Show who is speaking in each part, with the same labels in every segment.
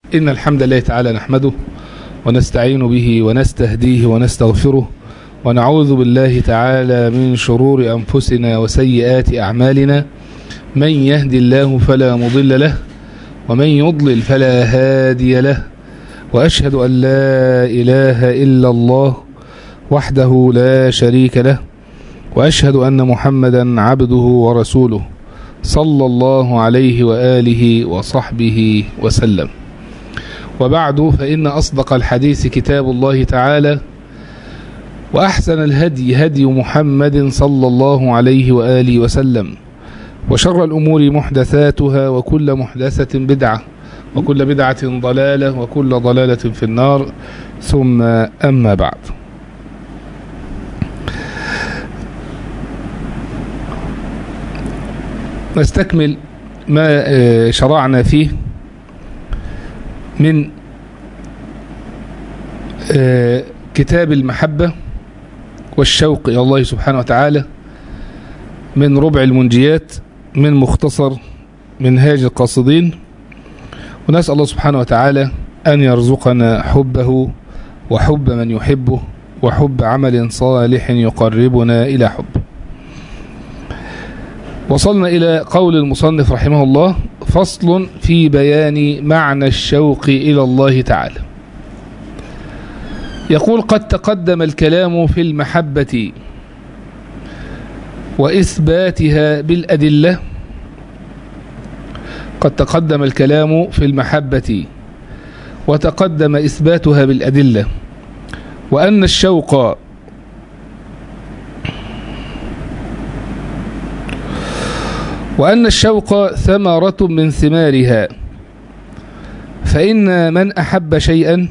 Speaker 1: إن الحمد لله تعالى نحمده ونستعين به ونستهديه ونستغفره ونعوذ بالله تعالى من شرور أنفسنا وسيئات أعمالنا من يهدي الله فلا مضل له ومن يضلل فلا هادي له وأشهد أن لا إله إلا الله وحده لا شريك له وأشهد أن محمدا عبده ورسوله صلى الله عليه وآله وصحبه وسلم وبعد فإن أصدق الحديث كتاب الله تعالى وأحسن الهدي هدي محمد صلى الله عليه وآله وسلم وشر الأمور محدثاتها وكل محدثة بدعة وكل بدعة ضلالة وكل ضلالة في النار ثم أما بعد نستكمل ما شرعنا فيه من كتاب المحبة والشوق إلى الله سبحانه وتعالى من ربع المنجيات من مختصر منهاج القاصدين ونسأل الله سبحانه وتعالى أن يرزقنا حبه وحب من يحبه وحب عمل صالح يقربنا إلى حبه وصلنا إلى قول المصنف رحمه الله فصل في بيان معنى الشوق إلى الله تعالى يقول قد تقدم الكلام في المحبة وإثباتها بالأدلة قد تقدم الكلام في المحبة وتقدم إثباتها بالأدلة وأن الشوق وأن الشوق ثمرة من ثمارها فإن من أحب شيئا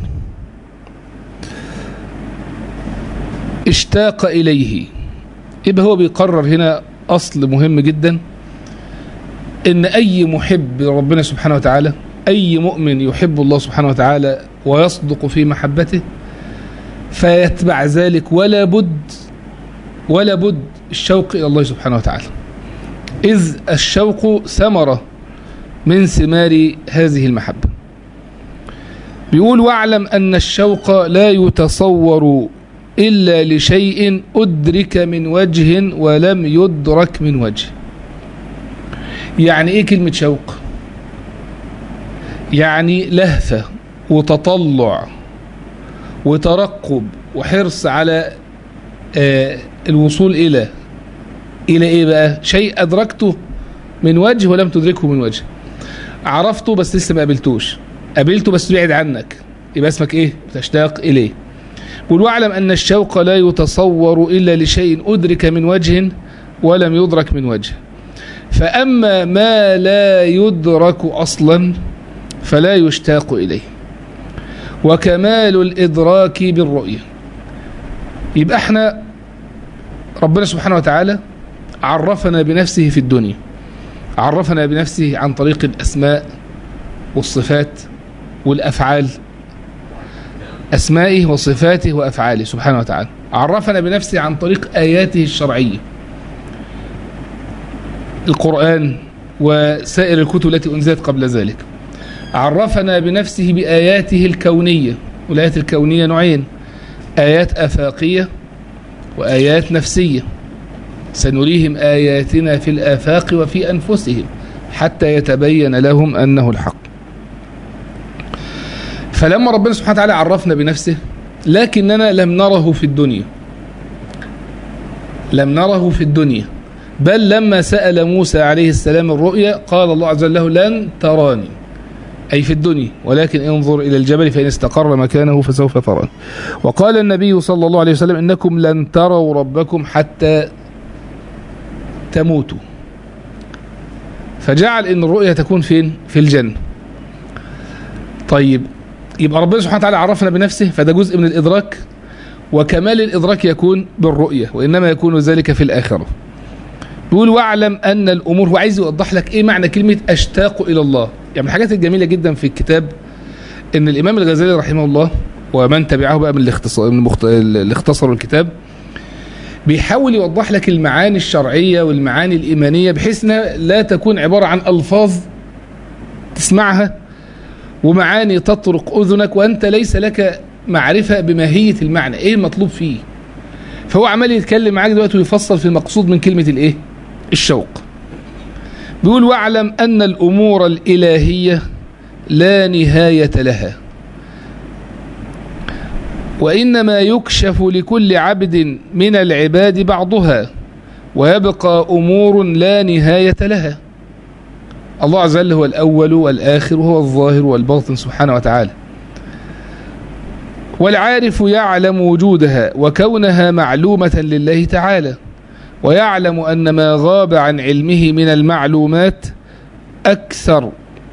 Speaker 1: اشتاق إليه يبقى هو بيقرر هنا أصل مهم جدا إن أي محب ربنا سبحانه وتعالى أي مؤمن يحب الله سبحانه وتعالى ويصدق في محبته فيتبع ذلك ولا بد ولا بد الشوق إلى الله سبحانه وتعالى إذ الشوق ثمرة من ثمار هذه المحبة بيقول واعلم أن الشوق لا يتصور إلا لشيء أدرك من وجه ولم يدرك من وجه يعني إيه كلمة شوق يعني لهفة وتطلع وترقب وحرص على آه الوصول إلى إلى إيه بقى شيء أدركته من وجه ولم تدركه من وجه عرفته بس لسه ما قابلتوش قابلته بس بعد عنك يبقى اسمك إيه تشتاق إليه قل واعلم أن الشوق لا يتصور إلا لشيء أدرك من وجه ولم يدرك من وجه فأما ما لا يدرك أصلا فلا يشتاق إليه وكمال الإدراك بالرؤية يبقى احنا ربنا سبحانه وتعالى عرفنا بنفسه في الدنيا عرفنا بنفسه عن طريق الأسماء والصفات والأفعال أسمائه وصفاته وأفعاله سبحانه وتعالى عرفنا بنفسه عن طريق آياته الشرعية القرآن وسائر الكتب التي أنزلت قبل ذلك عرفنا بنفسه بآياته الكونية والآيات الكونية نوعين آيات أفاقية وآيات نفسية سنريهم آياتنا في الآفاق وفي أنفسهم حتى يتبين لهم أنه الحق فلما ربنا سبحانه وتعالى عرفنا بنفسه لكننا لم نره في الدنيا لم نره في الدنيا بل لما سأل موسى عليه السلام الرؤيا قال الله عز وجل له لن تراني أي في الدنيا ولكن انظر إلى الجبل فإن استقر مكانه فسوف تراني وقال النبي صلى الله عليه وسلم إنكم لن تروا ربكم حتى تموتوا فجعل ان الرؤية تكون فين في الجنة طيب يبقى ربنا سبحانه وتعالى عرفنا بنفسه فده جزء من الإدراك وكمال الإدراك يكون بالرؤية وإنما يكون ذلك في الآخرة بيقول واعلم أن الأمور هو عايز يوضح لك إيه معنى كلمة أشتاق إلى الله يعني من الحاجات الجميلة جدا في الكتاب إن الإمام الغزالي رحمه الله ومن تبعه بقى من الاختصار من المخت... اللي اختصروا الكتاب بيحاول يوضح لك المعاني الشرعية والمعاني الإيمانية بحيث انها لا تكون عبارة عن ألفاظ تسمعها ومعاني تطرق أذنك وأنت ليس لك معرفة بماهية المعنى إيه المطلوب فيه فهو عمال يتكلم معاك دلوقتي ويفصل في المقصود من كلمة الإيه الشوق بيقول واعلم أن الأمور الإلهية لا نهاية لها وإنما يكشف لكل عبد من العباد بعضها ويبقى أمور لا نهاية لها الله عز وجل هو الأول والآخر وهو الظاهر والباطن سبحانه وتعالى والعارف يعلم وجودها وكونها معلومة لله تعالى ويعلم أن ما غاب عن علمه من المعلومات أكثر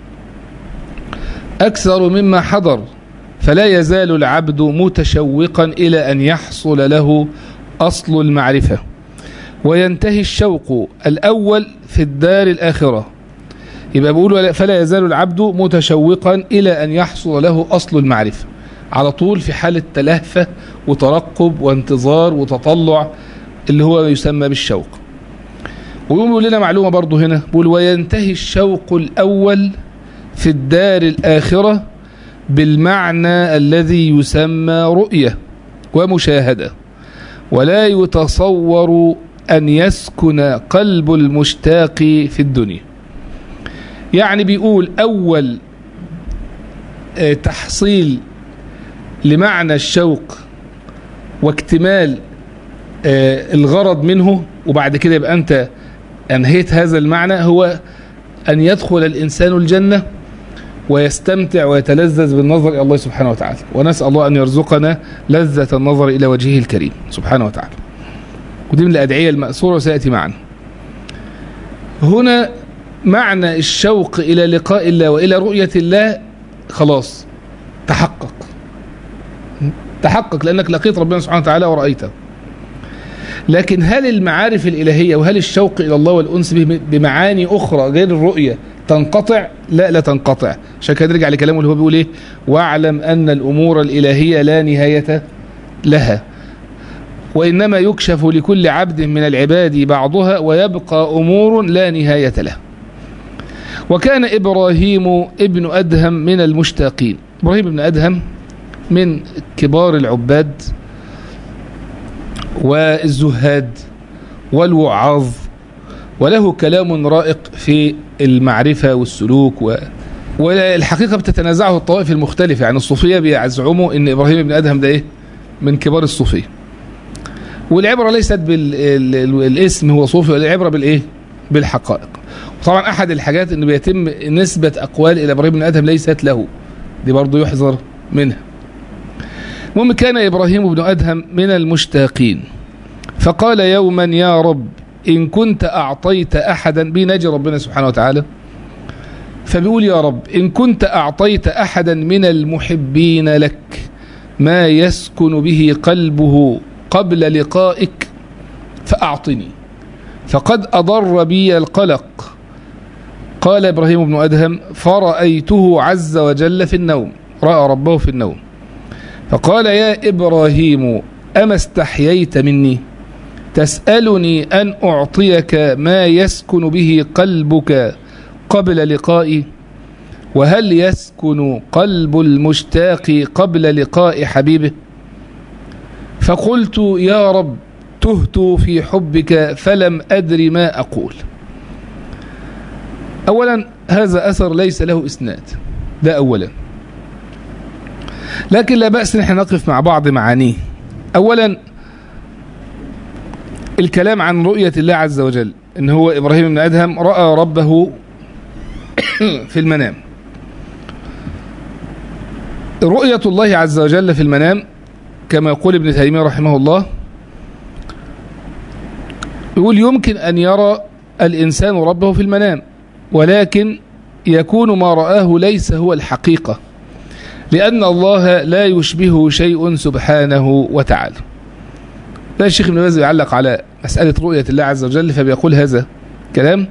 Speaker 1: أكثر مما حضر فلا يزال العبد متشوقا إلى أن يحصل له أصل المعرفة وينتهي الشوق الأول في الدار الآخرة يبقى بيقول فلا يزال العبد متشوقا إلى أن يحصل له أصل المعرفة على طول في حالة تلهفة وترقب وانتظار وتطلع اللي هو يسمى بالشوق ويقوم يقول لنا معلومة برضو هنا بيقول وينتهي الشوق الأول في الدار الآخرة بالمعنى الذي يسمى رؤية ومشاهدة ولا يتصور أن يسكن قلب المشتاق في الدنيا يعني بيقول أول تحصيل لمعنى الشوق واكتمال الغرض منه وبعد كده يبقى أنت أنهيت هذا المعنى هو أن يدخل الإنسان الجنة ويستمتع ويتلذذ بالنظر إلى الله سبحانه وتعالى ونسأل الله أن يرزقنا لذة النظر إلى وجهه الكريم سبحانه وتعالى ودي من الأدعية المأثورة وسيأتي معنا هنا معنى الشوق إلى لقاء الله وإلى رؤية الله خلاص تحقق تحقق لأنك لقيت ربنا سبحانه وتعالى ورأيته لكن هل المعارف الإلهية وهل الشوق إلى الله والأنس به بمعاني أخرى غير الرؤية تنقطع لا لا تنقطع عشان كده نرجع لكلامه اللي هو بيقول ايه واعلم أن الأمور الإلهية لا نهاية لها وإنما يكشف لكل عبد من العباد بعضها ويبقى أمور لا نهاية لها وكان إبراهيم ابن أدهم من المشتاقين إبراهيم ابن أدهم من كبار العباد والزهاد والوعاظ وله كلام رائق في المعرفة والسلوك و... والحقيقة بتتنازعه الطوائف المختلفة يعني الصوفية بيزعموا ان ابراهيم بن ادهم ده ايه من كبار الصوفية والعبرة ليست بالاسم هو صوفي والعبرة بالايه بالحقائق وطبعا احد الحاجات انه بيتم نسبة اقوال الى ابراهيم بن ادهم ليست له دي برضه يحذر منها المهم كان ابراهيم بن ادهم من المشتاقين فقال يوما يا رب إن كنت أعطيت أحدا بيناجي ربنا سبحانه وتعالى فبيقول يا رب إن كنت أعطيت أحدا من المحبين لك ما يسكن به قلبه قبل لقائك فأعطني فقد أضر بي القلق قال إبراهيم بن أدهم فرأيته عز وجل في النوم رأى ربه في النوم فقال يا إبراهيم أما استحييت مني تسألني أن أعطيك ما يسكن به قلبك قبل لقائي وهل يسكن قلب المشتاق قبل لقاء حبيبه فقلت يا رب تهت في حبك فلم أدر ما أقول أولا هذا أثر ليس له إسناد ده أولا لكن لا بأس نحن نقف مع بعض معانيه أولا الكلام عن رؤية الله عز وجل ان هو ابراهيم بن ادهم رأى ربه في المنام رؤية الله عز وجل في المنام كما يقول ابن تيمية رحمه الله يقول يمكن أن يرى الإنسان ربه في المنام ولكن يكون ما رآه ليس هو الحقيقة لأن الله لا يشبهه شيء سبحانه وتعالى لا الشيخ ابن باز يعلق على مسألة رؤية الله عز وجل فبيقول هذا كلام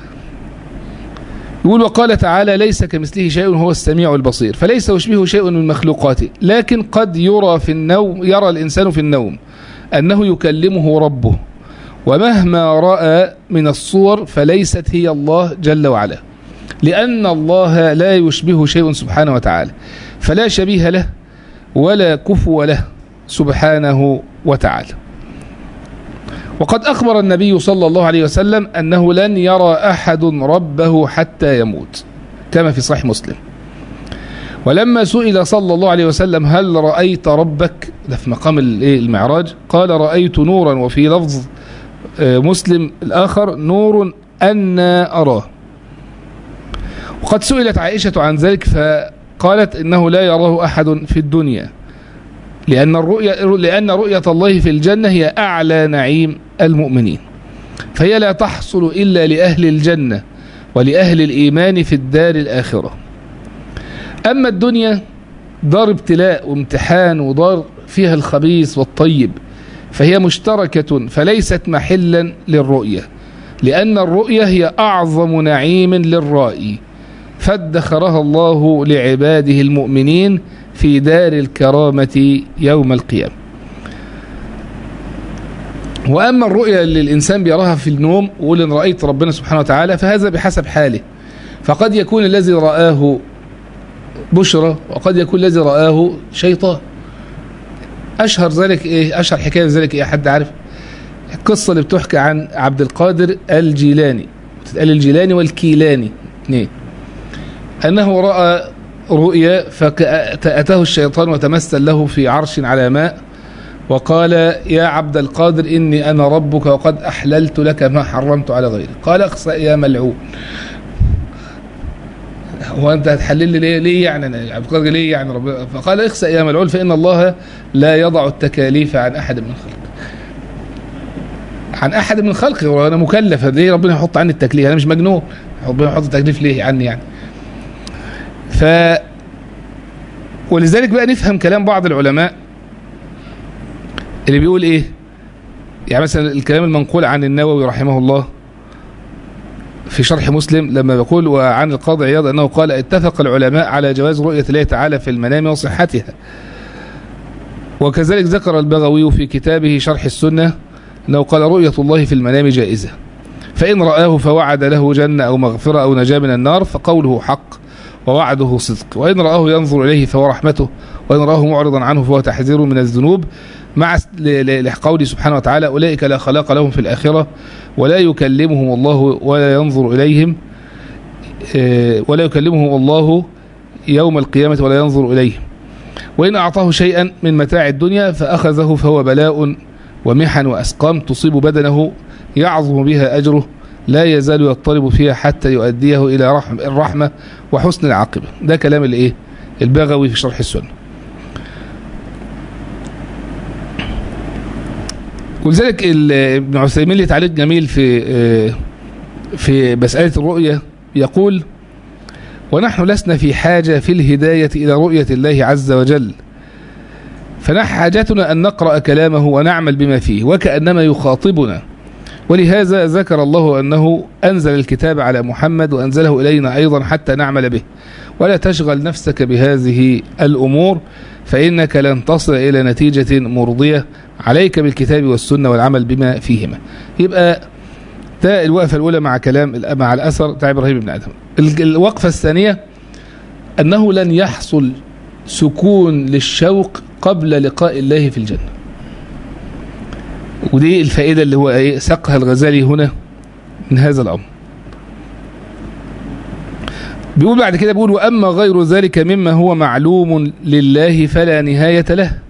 Speaker 1: يقول وقال تعالى ليس كمثله شيء هو السميع البصير فليس يشبهه شيء من مخلوقاته لكن قد يرى في النوم يرى الإنسان في النوم أنه يكلمه ربه ومهما رأى من الصور فليست هي الله جل وعلا لأن الله لا يشبه شيء سبحانه وتعالى فلا شبيه له ولا كفو له سبحانه وتعالى وقد أخبر النبي صلى الله عليه وسلم أنه لن يرى أحد ربه حتى يموت كما في صحيح مسلم ولما سئل صلى الله عليه وسلم هل رأيت ربك ده في مقام المعراج قال رأيت نورا وفي لفظ مسلم الآخر نور أن أراه وقد سئلت عائشة عن ذلك فقالت إنه لا يراه أحد في الدنيا لأن الرؤية لأن رؤية الله في الجنة هي أعلى نعيم المؤمنين فهي لا تحصل إلا لأهل الجنة ولأهل الإيمان في الدار الآخرة أما الدنيا دار ابتلاء وامتحان ودار فيها الخبيث والطيب فهي مشتركة فليست محلا للرؤية لأن الرؤية هي أعظم نعيم للرائي فادخرها الله لعباده المؤمنين في دار الكرامة يوم القيامة وأما الرؤيا اللي الإنسان بيراها في النوم ويقول إن رأيت ربنا سبحانه وتعالى فهذا بحسب حاله فقد يكون الذي رآه بشرى وقد يكون الذي رآه شيطان أشهر ذلك إيه أشهر حكاية ذلك إيه حد عارف القصة اللي بتحكى عن عبد القادر الجيلاني تتقال الجيلاني والكيلاني اثنين أنه رأى رؤيا فأتاه الشيطان وتمثل له في عرش على ماء وقال يا عبد القادر إني أنا ربك وقد أحللت لك ما حرمت على غيرك قال اخسأ يا ملعون هو أنت هتحلل لي ليه, ليه يعني أنا عبد القادر ليه يعني ربنا فقال اخسأ يا ملعون فإن الله لا يضع التكاليف عن أحد من خلقه عن أحد من خلقه وأنا مكلف ليه ربنا يحط عني التكليف أنا مش مجنون ربنا يحط التكليف ليه عني يعني ف ولذلك بقى نفهم كلام بعض العلماء اللي بيقول ايه يعني مثلا الكلام المنقول عن النووي رحمه الله في شرح مسلم لما بيقول وعن القاضي عياض انه قال اتفق العلماء على جواز رؤية الله تعالى في المنام وصحتها وكذلك ذكر البغوي في كتابه شرح السنة انه قال رؤية الله في المنام جائزة فإن رآه فوعد له جنة أو مغفرة أو نجاة من النار فقوله حق ووعده صدق وإن رآه ينظر إليه فهو رحمته وإن رآه معرضا عنه فهو تحذير من الذنوب مع لقوله سبحانه وتعالى أولئك لا خلاق لهم في الآخرة ولا يكلمهم الله ولا ينظر إليهم ولا يكلمهم الله يوم القيامة ولا ينظر إليهم وإن أعطاه شيئا من متاع الدنيا فأخذه فهو بلاء ومحن وأسقام تصيب بدنه يعظم بها أجره لا يزال يضطرب فيها حتى يؤديه إلى رحم الرحمة وحسن العاقبة ده كلام الايه البغوي في شرح السنة ولذلك ابن عثيمين ليه تعليق جميل في في مسألة الرؤية يقول ونحن لسنا في حاجة في الهداية إلى رؤية الله عز وجل فنحن حاجتنا أن نقرأ كلامه ونعمل بما فيه وكأنما يخاطبنا ولهذا ذكر الله أنه أنزل الكتاب على محمد وأنزله إلينا أيضا حتى نعمل به ولا تشغل نفسك بهذه الأمور فإنك لن تصل إلى نتيجة مرضية عليك بالكتاب والسنة والعمل بما فيهما يبقى ده الوقفة الأولى مع كلام مع الأثر بتاع إبراهيم بن آدم الوقفة الثانية أنه لن يحصل سكون للشوق قبل لقاء الله في الجنة ودي الفائدة اللي هو ايه سقها الغزالي هنا من هذا الأمر بيقول بعد كده بيقول وأما غير ذلك مما هو معلوم لله فلا نهاية له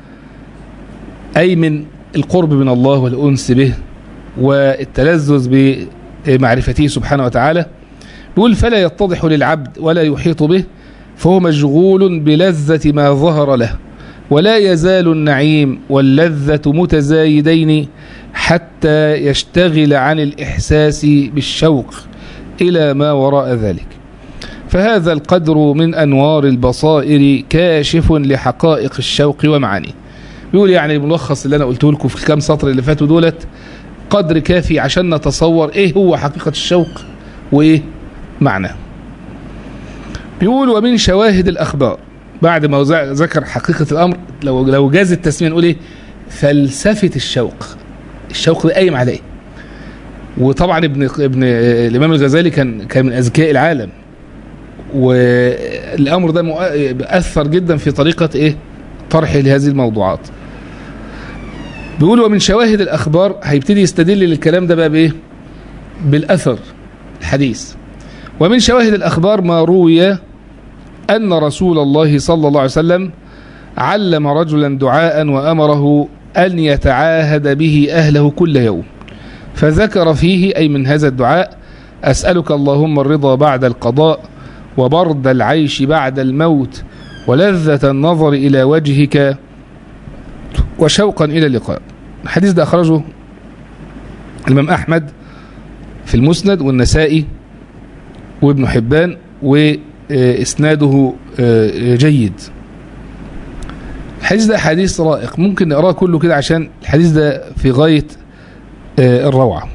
Speaker 1: أي من القرب من الله والأنس به والتلذذ بمعرفته سبحانه وتعالى بيقول فلا يتضح للعبد ولا يحيط به فهو مشغول بلذة ما ظهر له ولا يزال النعيم واللذة متزايدين حتى يشتغل عن الإحساس بالشوق إلى ما وراء ذلك فهذا القدر من أنوار البصائر كاشف لحقائق الشوق ومعانيه بيقول يعني الملخص اللي أنا قلته لكم في الكام سطر اللي فاتوا دولت قدر كافي عشان نتصور إيه هو حقيقة الشوق وإيه معناه بيقول ومن شواهد الأخبار بعد ما ذكر حقيقة الأمر لو لو جاز التسمية نقول إيه فلسفة الشوق الشوق ده قايم على إيه وطبعا ابن ابن الامام الغزالي كان كان من اذكياء العالم والامر ده مؤ- اثر جدا في طريقه ايه طرحه لهذه الموضوعات بيقول ومن شواهد الاخبار هيبتدي يستدل للكلام ده بقى بايه بالاثر الحديث ومن شواهد الاخبار ما روي ان رسول الله صلى الله عليه وسلم علم رجلا دعاء وامره ان يتعاهد به اهله كل يوم فذكر فيه اي من هذا الدعاء اسالك اللهم الرضا بعد القضاء وبرد العيش بعد الموت ولذة النظر إلى وجهك وشوقا إلى اللقاء الحديث ده أخرجه الإمام أحمد في المسند والنسائي وابن حبان وإسناده جيد الحديث ده حديث رائق ممكن نقراه كله كده عشان الحديث ده في غاية الروعة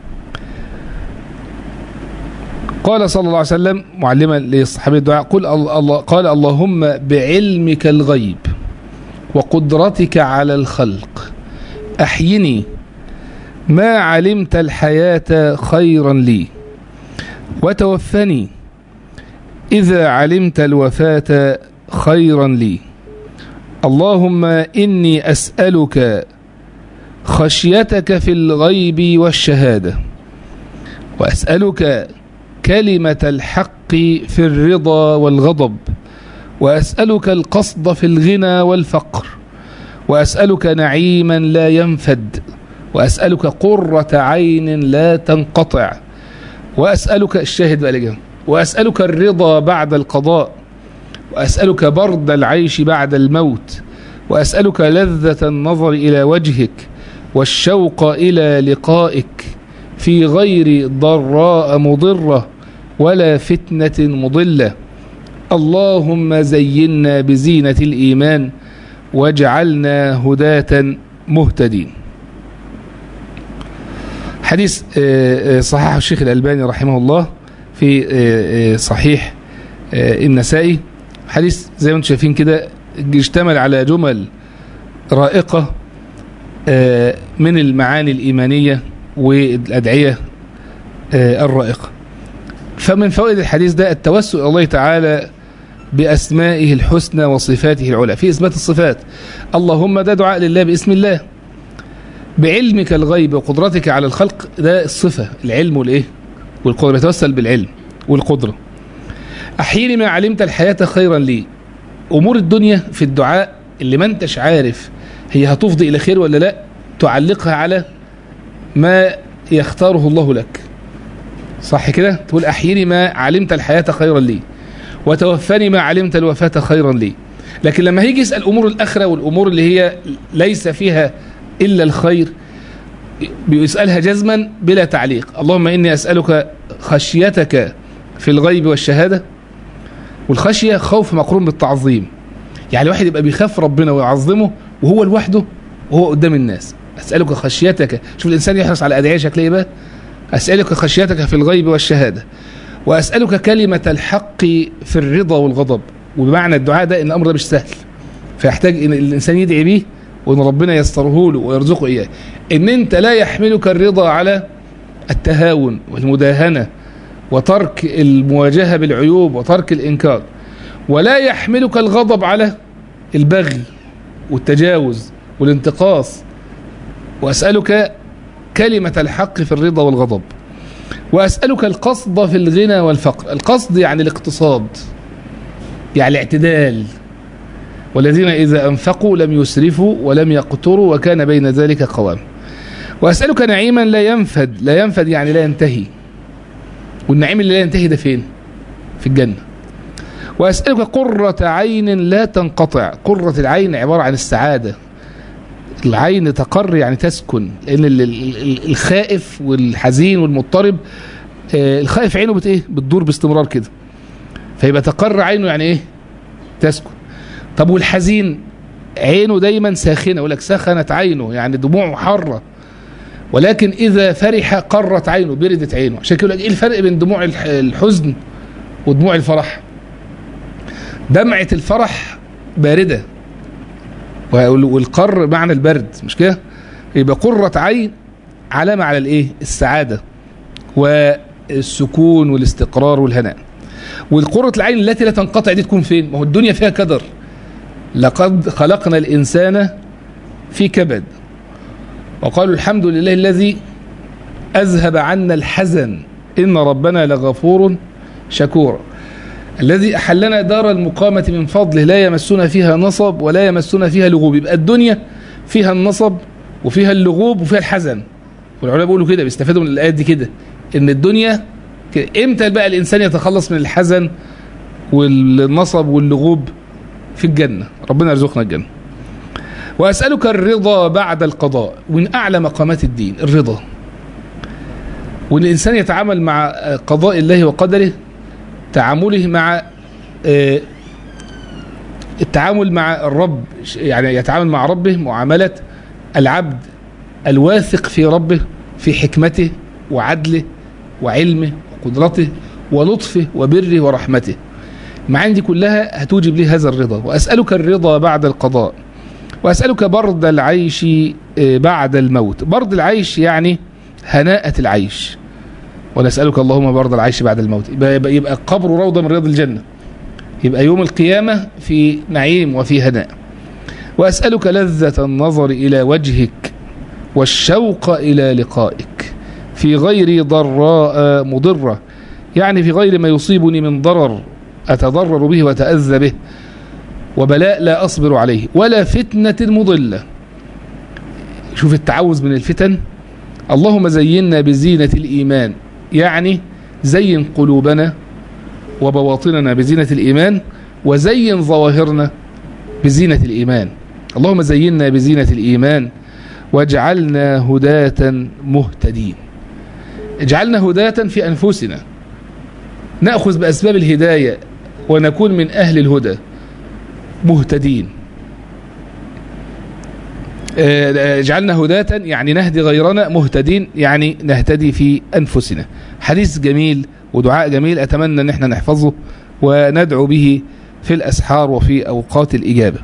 Speaker 1: قال صلى الله عليه وسلم معلما للصحابي الدعاء قل الله قال اللهم بعلمك الغيب وقدرتك على الخلق أحيني ما علمت الحياة خيرا لي وتوفني إذا علمت الوفاة خيرا لي اللهم إني أسألك خشيتك في الغيب والشهادة وأسألك كلمة الحق في الرضا والغضب وأسألك القصد في الغنى والفقر وأسألك نعيما لا ينفد وأسألك قرة عين لا تنقطع وأسألك الشاهد بقى لجهة وأسألك الرضا بعد القضاء وأسألك برد العيش بعد الموت وأسألك لذة النظر إلى وجهك والشوق إلى لقائك في غير ضراء مضرة ولا فتنة مضلة اللهم زينا بزينة الإيمان واجعلنا هداة مهتدين حديث صححه الشيخ الألباني رحمه الله في صحيح النسائي حديث زي ما انتم شايفين كده اشتمل على جمل رائقة من المعاني الإيمانية والأدعية الرائقة فمن فوائد الحديث ده التوسل إلى الله تعالى بأسمائه الحسنى وصفاته العلى في إثبات الصفات اللهم ده دعاء لله باسم الله بعلمك الغيب وقدرتك على الخلق ده الصفة العلم والإيه والقدرة يتوسل بالعلم والقدرة أحيني ما علمت الحياة خيرا لي أمور الدنيا في الدعاء اللي ما انتش عارف هي هتفضي إلى خير ولا لا تعلقها على ما يختاره الله لك صح كده تقول أحيني ما علمت الحياة خيرا لي وتوفني ما علمت الوفاة خيرا لي لكن لما هيجي يسأل أمور الآخرة والأمور اللي هي ليس فيها إلا الخير بيسألها جزما بلا تعليق اللهم إني أسألك خشيتك في الغيب والشهادة والخشية خوف مقرون بالتعظيم يعني الواحد يبقى بيخاف ربنا ويعظمه وهو لوحده وهو قدام الناس أسألك خشيتك شوف الإنسان يحرص على أدعية شكل إيه بقى أسألك خشيتك في الغيب والشهادة وأسألك كلمة الحق في الرضا والغضب وبمعنى الدعاء ده إن الأمر ده مش سهل فيحتاج إن الإنسان يدعي بيه وإن ربنا يستره له ويرزقه إياه إن أنت لا يحملك الرضا على التهاون والمداهنة وترك المواجهة بالعيوب وترك الإنكار ولا يحملك الغضب على البغي والتجاوز والانتقاص وأسألك كلمة الحق في الرضا والغضب وأسألك القصد في الغنى والفقر القصد يعني الاقتصاد يعني الاعتدال والذين إذا أنفقوا لم يسرفوا ولم يقتروا وكان بين ذلك قوام وأسألك نعيما لا ينفد لا ينفد يعني لا ينتهي والنعيم اللي لا ينتهي ده فين في الجنة وأسألك قرة عين لا تنقطع قرة العين عبارة عن السعادة العين تقر يعني تسكن لأن الخائف والحزين والمضطرب الخائف عينه بت ايه بتدور باستمرار كده فيبقى تقر عينه يعني ايه تسكن طب والحزين عينه دايما ساخنه يقول لك سخنت عينه يعني دموعه حاره ولكن اذا فرح قرت عينه بردت عينه عشان كده يقول لك ايه الفرق بين دموع الحزن ودموع الفرح دمعه الفرح بارده والقر معنى البرد مش كده يبقى قرة عين علامة على الايه السعادة والسكون والاستقرار والهناء والقرة العين التي لا تنقطع دي تكون فين ما هو الدنيا فيها كدر لقد خلقنا الإنسان في كبد وقالوا الحمد لله الذي أذهب عنا الحزن إن ربنا لغفور شكور الذي أحلنا دار المقامة من فضله لا يمسنا فيها نصب ولا يمسنا فيها لغوب يبقى الدنيا فيها النصب وفيها اللغوب وفيها الحزن والعلماء بيقولوا كده بيستفادوا من الآيات دي كده إن الدنيا كده. إمتى بقى الإنسان يتخلص من الحزن والنصب واللغوب في الجنة ربنا يرزقنا الجنة وأسألك الرضا بعد القضاء ومن أعلى مقامات الدين الرضا وأن الإنسان يتعامل مع قضاء الله وقدره تعامله مع التعامل مع الرب يعني يتعامل مع ربه معاملة العبد الواثق في ربه في حكمته وعدله وعلمه وقدرته ولطفه وبره ورحمته المعاني دي كلها هتوجب لي هذا الرضا وأسألك الرضا بعد القضاء وأسألك برد العيش بعد الموت برد العيش يعني هناءة العيش ونسألك اللهم برد العيش بعد الموت يبقى, يبقى القبر روضة من رياض الجنة يبقى يوم القيامة في نعيم وفي هناء وأسألك لذة النظر إلى وجهك والشوق إلى لقائك في غير ضراء مضرة يعني في غير ما يصيبني من ضرر أتضرر به وأتأذى به وبلاء لا أصبر عليه ولا فتنة مضلة شوف التعوذ من الفتن اللهم زينا بزينة الإيمان يعني زين قلوبنا وبواطننا بزينة الإيمان وزين ظواهرنا بزينة الإيمان اللهم زينا بزينة الإيمان واجعلنا هداة مهتدين اجعلنا هداة في أنفسنا نأخذ بأسباب الهداية ونكون من أهل الهدى مهتدين اجعلنا هداة يعني نهدي غيرنا مهتدين يعني نهتدي في أنفسنا حديث جميل ودعاء جميل أتمنى أن احنا نحفظه وندعو به في الأسحار وفي أوقات الإجابة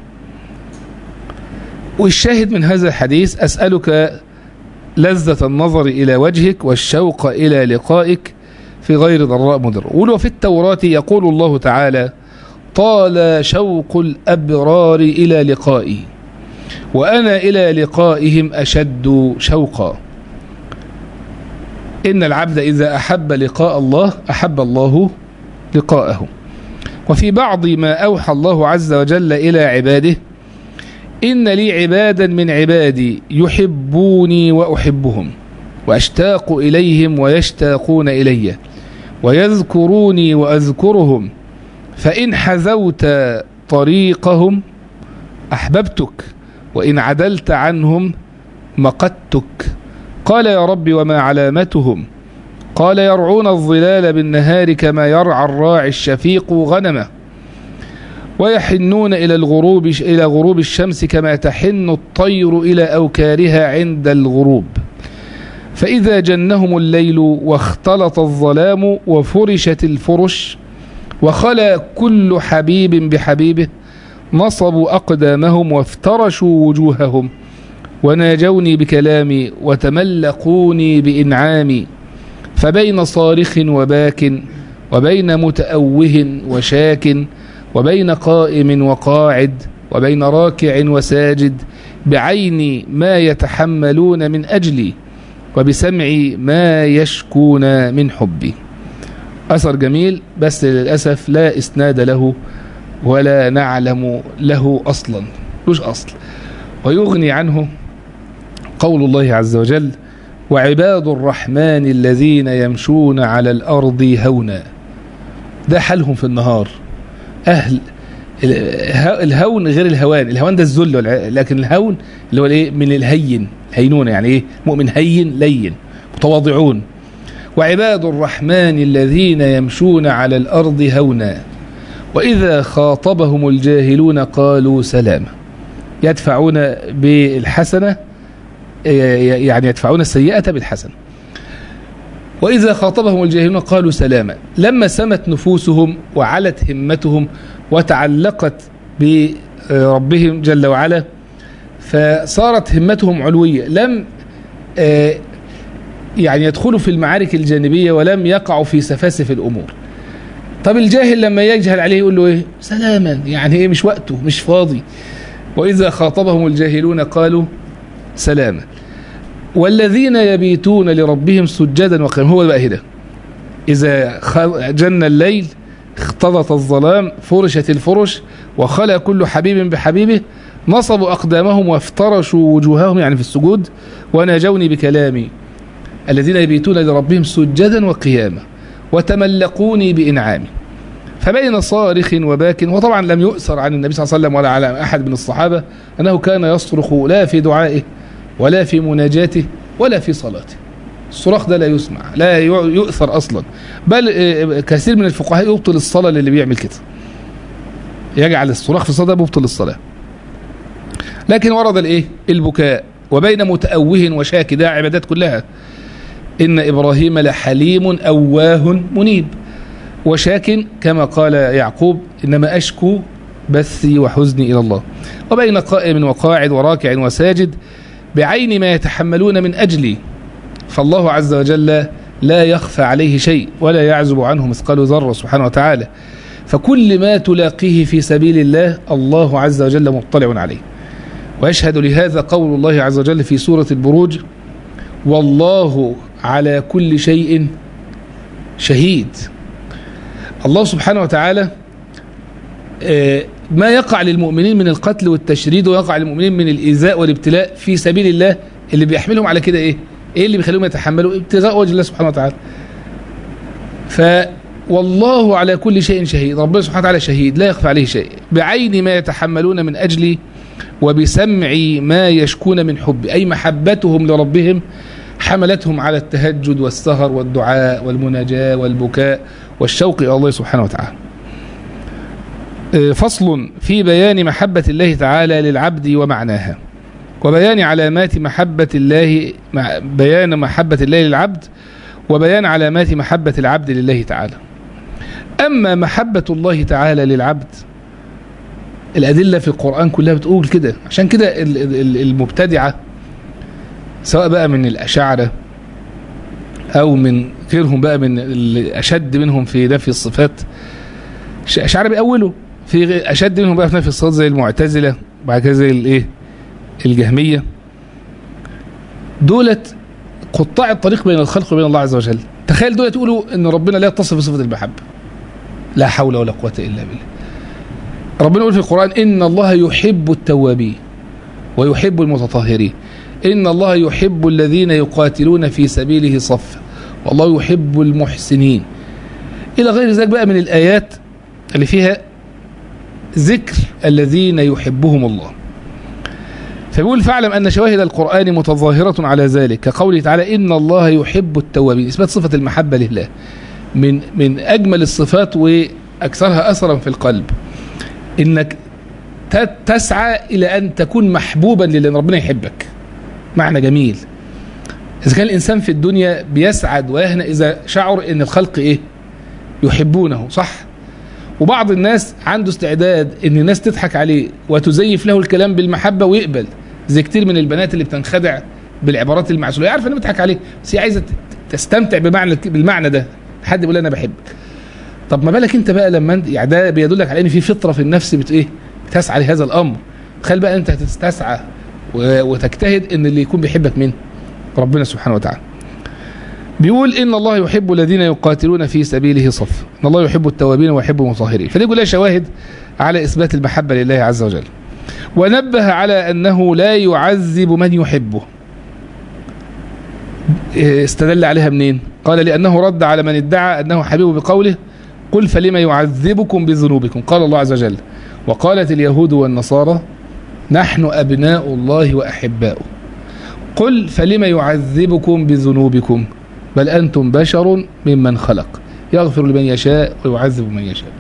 Speaker 1: والشاهد من هذا الحديث أسألك لذة النظر إلى وجهك والشوق إلى لقائك في غير ضراء مضر ولو في التوراة يقول الله تعالى طال شوق الأبرار إلى لقائي وأنا إلى لقائهم أشد شوقا إن العبد إذا أحب لقاء الله أحب الله لقاءه وفي بعض ما أوحى الله عز وجل إلى عباده إن لي عبادا من عبادي يحبوني وأحبهم وأشتاق إليهم ويشتاقون إلي ويذكروني وأذكرهم فإن حذوت طريقهم أحببتك وإن عدلت عنهم مقتك قال يا رب وما علامتهم قال يرعون الظلال بالنهار كما يرعى الراعي الشفيق غنمه ويحنون إلى الغروب إلى غروب الشمس كما تحن الطير إلى أوكارها عند الغروب فإذا جنهم الليل واختلط الظلام وفرشت الفرش وخلى كل حبيب بحبيبه نصبوا أقدامهم وافترشوا وجوههم وناجوني بكلامي وتملقوني بإنعامي فبين صارخ وباك وبين متأوه وشاك وبين قائم وقاعد وبين راكع وساجد بعيني ما يتحملون من أجلي وبسمعي ما يشكون من حبي أثر جميل بس للأسف لا إسناد له ولا نعلم له أصلا لوش أصل ويغني عنه قول الله عز وجل وعباد الرحمن الذين يمشون على الأرض هونا ده حالهم في النهار أهل الهون غير الهوان الهوان ده الذل لكن الهون اللي هو الايه من الهين هينونة يعني ايه مؤمن هين لين متواضعون وعباد الرحمن الذين يمشون على الأرض هونا وإذا خاطبهم الجاهلون قالوا سلاما يدفعون بالحسنة يعني يدفعون السيئة بالحسنة وإذا خاطبهم الجاهلون قالوا سلاما لما سمت نفوسهم وعلت همتهم وتعلقت بربهم جل وعلا فصارت همتهم علوية لم يعني يدخلوا في المعارك الجانبية ولم يقعوا في سفاسف الأمور طب الجاهل لما يجهل عليه يقول له ايه سلاما يعني ايه مش وقته مش فاضي وإذا خاطبهم الجاهلون قالوا سلاما والذين يبيتون لربهم سجدا وقياما هو بقى هنا إذا جن الليل اختلط الظلام فرشت الفرش وخلى كل حبيب بحبيبه نصبوا أقدامهم وافترشوا وجوههم يعني في السجود وناجوني بكلامي الذين يبيتون لربهم سجدا وقياما وتملقوني بإنعامي فبين صارخ وباك وطبعا لم يؤثر عن النبي صلى الله عليه وسلم ولا على أحد من الصحابة أنه كان يصرخ لا في دعائه ولا في مناجاته ولا في صلاته الصراخ ده لا يسمع لا يؤثر أصلا بل كثير من الفقهاء يبطل الصلاة للي بيعمل كده يجعل الصراخ في الصلاة مبطل الصلاة لكن ورد الايه البكاء وبين متأوه وشاك ده عبادات كلها إن إبراهيم لحليم أواه منيب وشاك كما قال يعقوب إنما أشكو بثي وحزني إلى الله وبين قائم وقاعد وراكع وساجد بعين ما يتحملون من أجلي فالله عز وجل لا يخفى عليه شيء ولا يعزب عنه مثقال ذرة سبحانه وتعالى فكل ما تلاقيه في سبيل الله الله عز وجل مطلع عليه ويشهد لهذا قول الله عز وجل في سورة البروج والله على كل شيء شهيد الله سبحانه وتعالى ما يقع للمؤمنين من القتل والتشريد ويقع للمؤمنين من الإيذاء والابتلاء في سبيل الله اللي بيحملهم على كده إيه إيه اللي بيخليهم يتحملوا ابتغاء وجه الله سبحانه وتعالى ف والله على كل شيء شهيد ربنا سبحانه وتعالى شهيد لا يخفى عليه شيء بعين ما يتحملون من أجلي وبسمع ما يشكون من حب أي محبتهم لربهم حملتهم على التهجد والسهر والدعاء والمناجاة والبكاء والشوق إلى الله سبحانه وتعالى فصل في بيان محبة الله تعالى للعبد ومعناها وبيان علامات محبة الله بيان محبة الله للعبد وبيان علامات محبة العبد لله تعالى أما محبة الله تعالى للعبد الأدلة في القرآن كلها بتقول كده عشان كده المبتدعة سواء بقى من الأشاعرة أو من غيرهم بقى من الأشد منهم في نفي الصفات أشاعرة بيأولوا في أشد منهم بقى في نفي الصفات زي المعتزلة بعد كده زي الإيه الجهمية دولت قطاع الطريق بين الخلق وبين الله عز وجل تخيل دول تقولوا ان ربنا لا يتصف بصفة المحبة لا حول ولا قوة الا بالله ربنا يقول في القرآن ان الله يحب التوابين ويحب المتطهرين ان الله يحب الذين يقاتلون في سبيله صفا والله يحب المحسنين الى غير ذلك بقى من الايات اللي فيها ذكر الذين يحبهم الله فبيقول فاعلم أن شواهد القرآن متظاهرة على ذلك كقوله تعالى إن الله يحب التوابين إثبات صفة المحبة لله من من أجمل الصفات وأكثرها أثرا في القلب إنك تسعى إلى أن تكون محبوبا لله ربنا يحبك معنى جميل إذا كان الإنسان في الدنيا بيسعد ويهنى إذا شعر إن الخلق إيه يحبونه صح وبعض الناس عنده استعداد ان الناس تضحك عليه وتزيف له الكلام بالمحبة ويقبل زي كتير من البنات اللي بتنخدع بالعبارات المعسولة عارفه انه بتضحك عليك بس هي عايزة تستمتع بمعنى بالمعنى ده حد يقول انا بحبك طب ما بالك انت بقى لما انت يعني ده بيدلك على ان في فطرة في النفس بت ايه بتسعى لهذا الامر تخيل بقى انت تسعى وتجتهد ان اللي يكون بيحبك مين ربنا سبحانه وتعالى بيقول إن الله يحب الذين يقاتلون في سبيله صف إن الله يحب التوابين ويحب المطهرين فدي كلها شواهد على إثبات المحبة لله عز وجل ونبه على أنه لا يعذب من يحبه استدل عليها منين قال لأنه رد على من ادعى أنه حبيب بقوله قل فلما يعذبكم بذنوبكم قال الله عز وجل وقالت اليهود والنصارى نحن أبناء الله وأحباؤه قل فلما يعذبكم بذنوبكم بل أنتم بشر ممن خلق يغفر لمن يشاء ويعذب من يشاء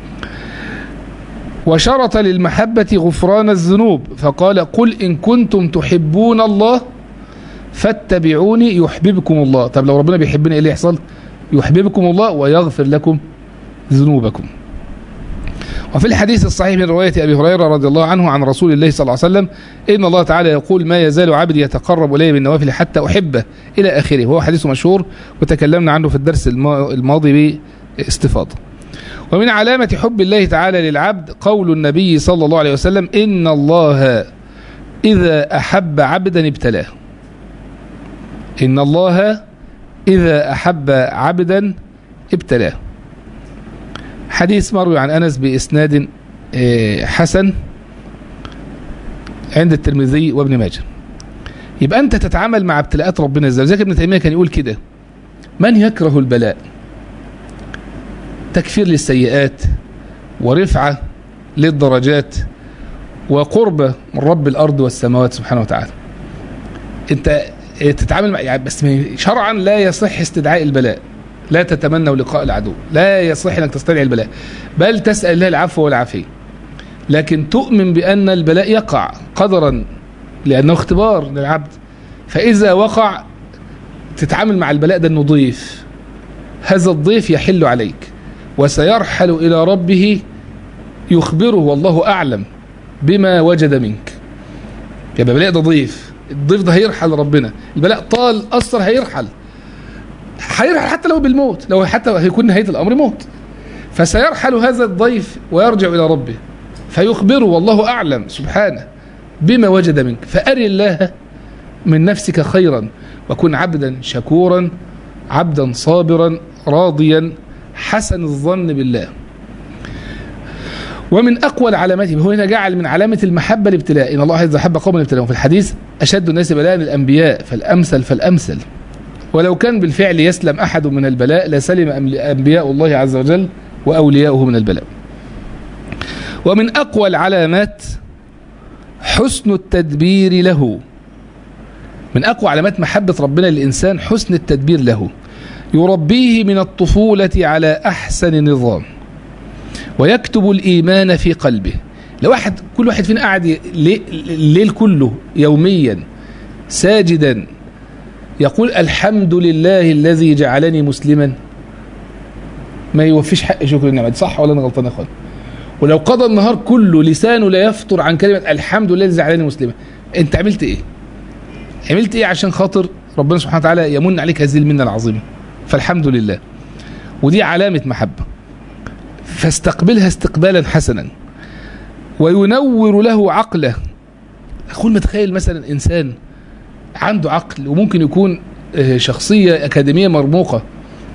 Speaker 1: وشرط للمحبة غفران الذنوب فقال قل إن كنتم تحبون الله فاتبعوني يحببكم الله طب لو ربنا بيحبنا إيه اللي يحصل يحببكم الله ويغفر لكم ذنوبكم وفي الحديث الصحيح من رواية أبي هريرة رضي الله عنه عن رسول الله صلى الله عليه وسلم إن الله تعالى يقول ما يزال عبدي يتقرب إلي بالنوافل حتى أحبه إلى آخره وهو حديث مشهور وتكلمنا عنه في الدرس الماضي باستفاضة ومن علامة حب الله تعالى للعبد قول النبي صلى الله عليه وسلم إن الله إذا أحب عبدا ابتلاه إن الله إذا أحب عبدا ابتلاه حديث مروي عن أنس بإسناد حسن عند الترمذي وابن ماجه يبقى أنت تتعامل مع ابتلاءات ربنا ازاي زي ابن تيمية كان يقول كده من يكره البلاء تكفير للسيئات ورفعة للدرجات وقربة من رب الأرض والسماوات سبحانه وتعالى انت تتعامل مع يعني بس شرعا لا يصح استدعاء البلاء لا تتمنوا لقاء العدو لا يصح انك تستدعي البلاء بل تسأل الله العفو والعافية لكن تؤمن بأن البلاء يقع قدرا لأنه اختبار للعبد فإذا وقع تتعامل مع البلاء ده انه ضيف هذا الضيف يحل عليك وسيرحل إلى ربه يخبره والله أعلم بما وجد منك يبقى البلاء ده ضيف الضيف ده هيرحل ربنا البلاء طال أثر هيرحل هيرحل حتى لو بالموت لو حتى هيكون نهاية الأمر موت فسيرحل هذا الضيف ويرجع إلى ربه فيخبره والله أعلم سبحانه بما وجد منك فأري الله من نفسك خيرا وكن عبدا شكورا عبدا صابرا راضيا حسن الظن بالله ومن أقوى العلامات هو هنا جعل من علامة المحبة الابتلاء إن الله إذا حب قوما ابتلاهم في الحديث أشد الناس بلاء الأنبياء فالأمثل فالأمثل ولو كان بالفعل يسلم أحد من البلاء لسلم أنبياء الله عز وجل وأولياؤه من البلاء ومن أقوى العلامات حسن التدبير له من أقوى علامات محبة ربنا للإنسان حسن التدبير له يربيه من الطفولة على أحسن نظام ويكتب الإيمان في قلبه لو واحد كل واحد فينا قاعد الليل كله يوميا ساجدا يقول الحمد لله الذي جعلني مسلما ما يوفيش حق شكر النعمة صح ولا انا غلطان يا اخوان ولو قضى النهار كله لسانه لا يفطر عن كلمة الحمد لله الذي جعلني مسلما انت عملت ايه عملت ايه عشان خاطر ربنا سبحانه وتعالى يمن عليك هذه المنة العظيمة فالحمد لله ودي علامة محبة فاستقبلها استقبالا حسنا وينور له عقله أقول متخيل مثلا إنسان عنده عقل وممكن يكون شخصية أكاديمية مرموقة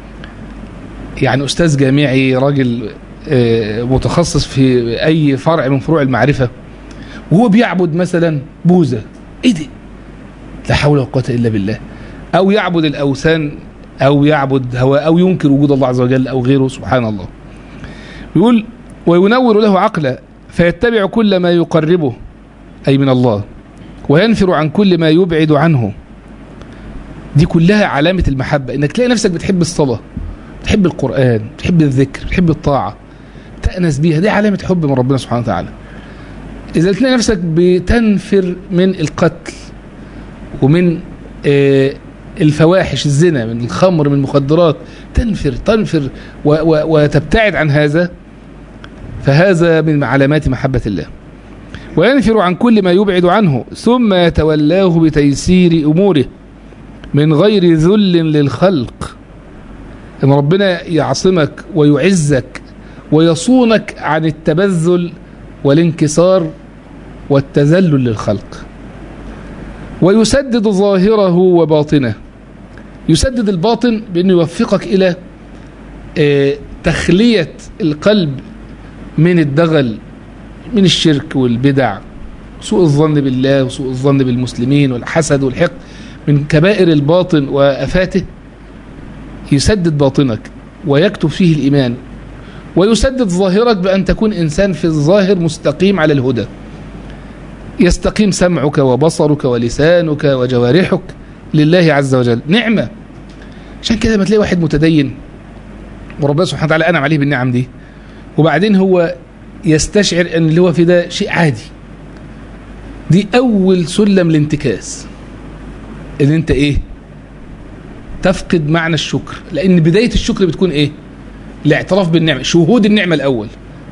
Speaker 1: يعني أستاذ جامعي راجل متخصص في أي فرع من فروع المعرفة وهو بيعبد مثلا بوزة إيه دي لا حول ولا قوة إلا بالله أو يعبد الأوثان أو يعبد هواء أو ينكر وجود الله عز وجل أو غيره سبحان الله يقول وينور له عقله فيتبع كل ما يقربه أي من الله وينفر عن كل ما يبعد عنه دي كلها علامة المحبة انك تلاقي نفسك بتحب الصلاة بتحب القرآن بتحب الذكر بتحب الطاعة تأنس بيها دي علامة حب من ربنا سبحانه وتعالى إذا تلاقي نفسك بتنفر من القتل ومن آه الفواحش الزنا من الخمر من المخدرات تنفر تنفر و و وتبتعد عن هذا فهذا من علامات محبة الله وينفر عن كل ما يبعد عنه ثم يتولاه بتيسير أموره من غير ذل للخلق ان ربنا يعصمك ويعزك ويصونك عن التبذل والانكسار والتذلل للخلق ويسدد ظاهره وباطنه يسدد الباطن بأنه يوفقك إلى تخلية القلب من الدغل من الشرك والبدع سوء الظن بالله وسوء الظن بالمسلمين والحسد والحقد من كبائر الباطن وأفاته يسدد باطنك ويكتب فيه الإيمان ويسدد ظاهرك بأن تكون إنسان في الظاهر مستقيم على الهدى يستقيم سمعك وبصرك ولسانك وجوارحك لله عز وجل نعمة عشان كده ما تلاقي واحد متدين وربنا سبحانه وتعالى أنعم عليه بالنعم دي وبعدين هو يستشعر أن اللي هو في ده شيء عادي دي أول سلم الانتكاس ان انت ايه تفقد معنى الشكر لان بداية الشكر بتكون ايه الاعتراف بالنعمة شهود النعمة الاول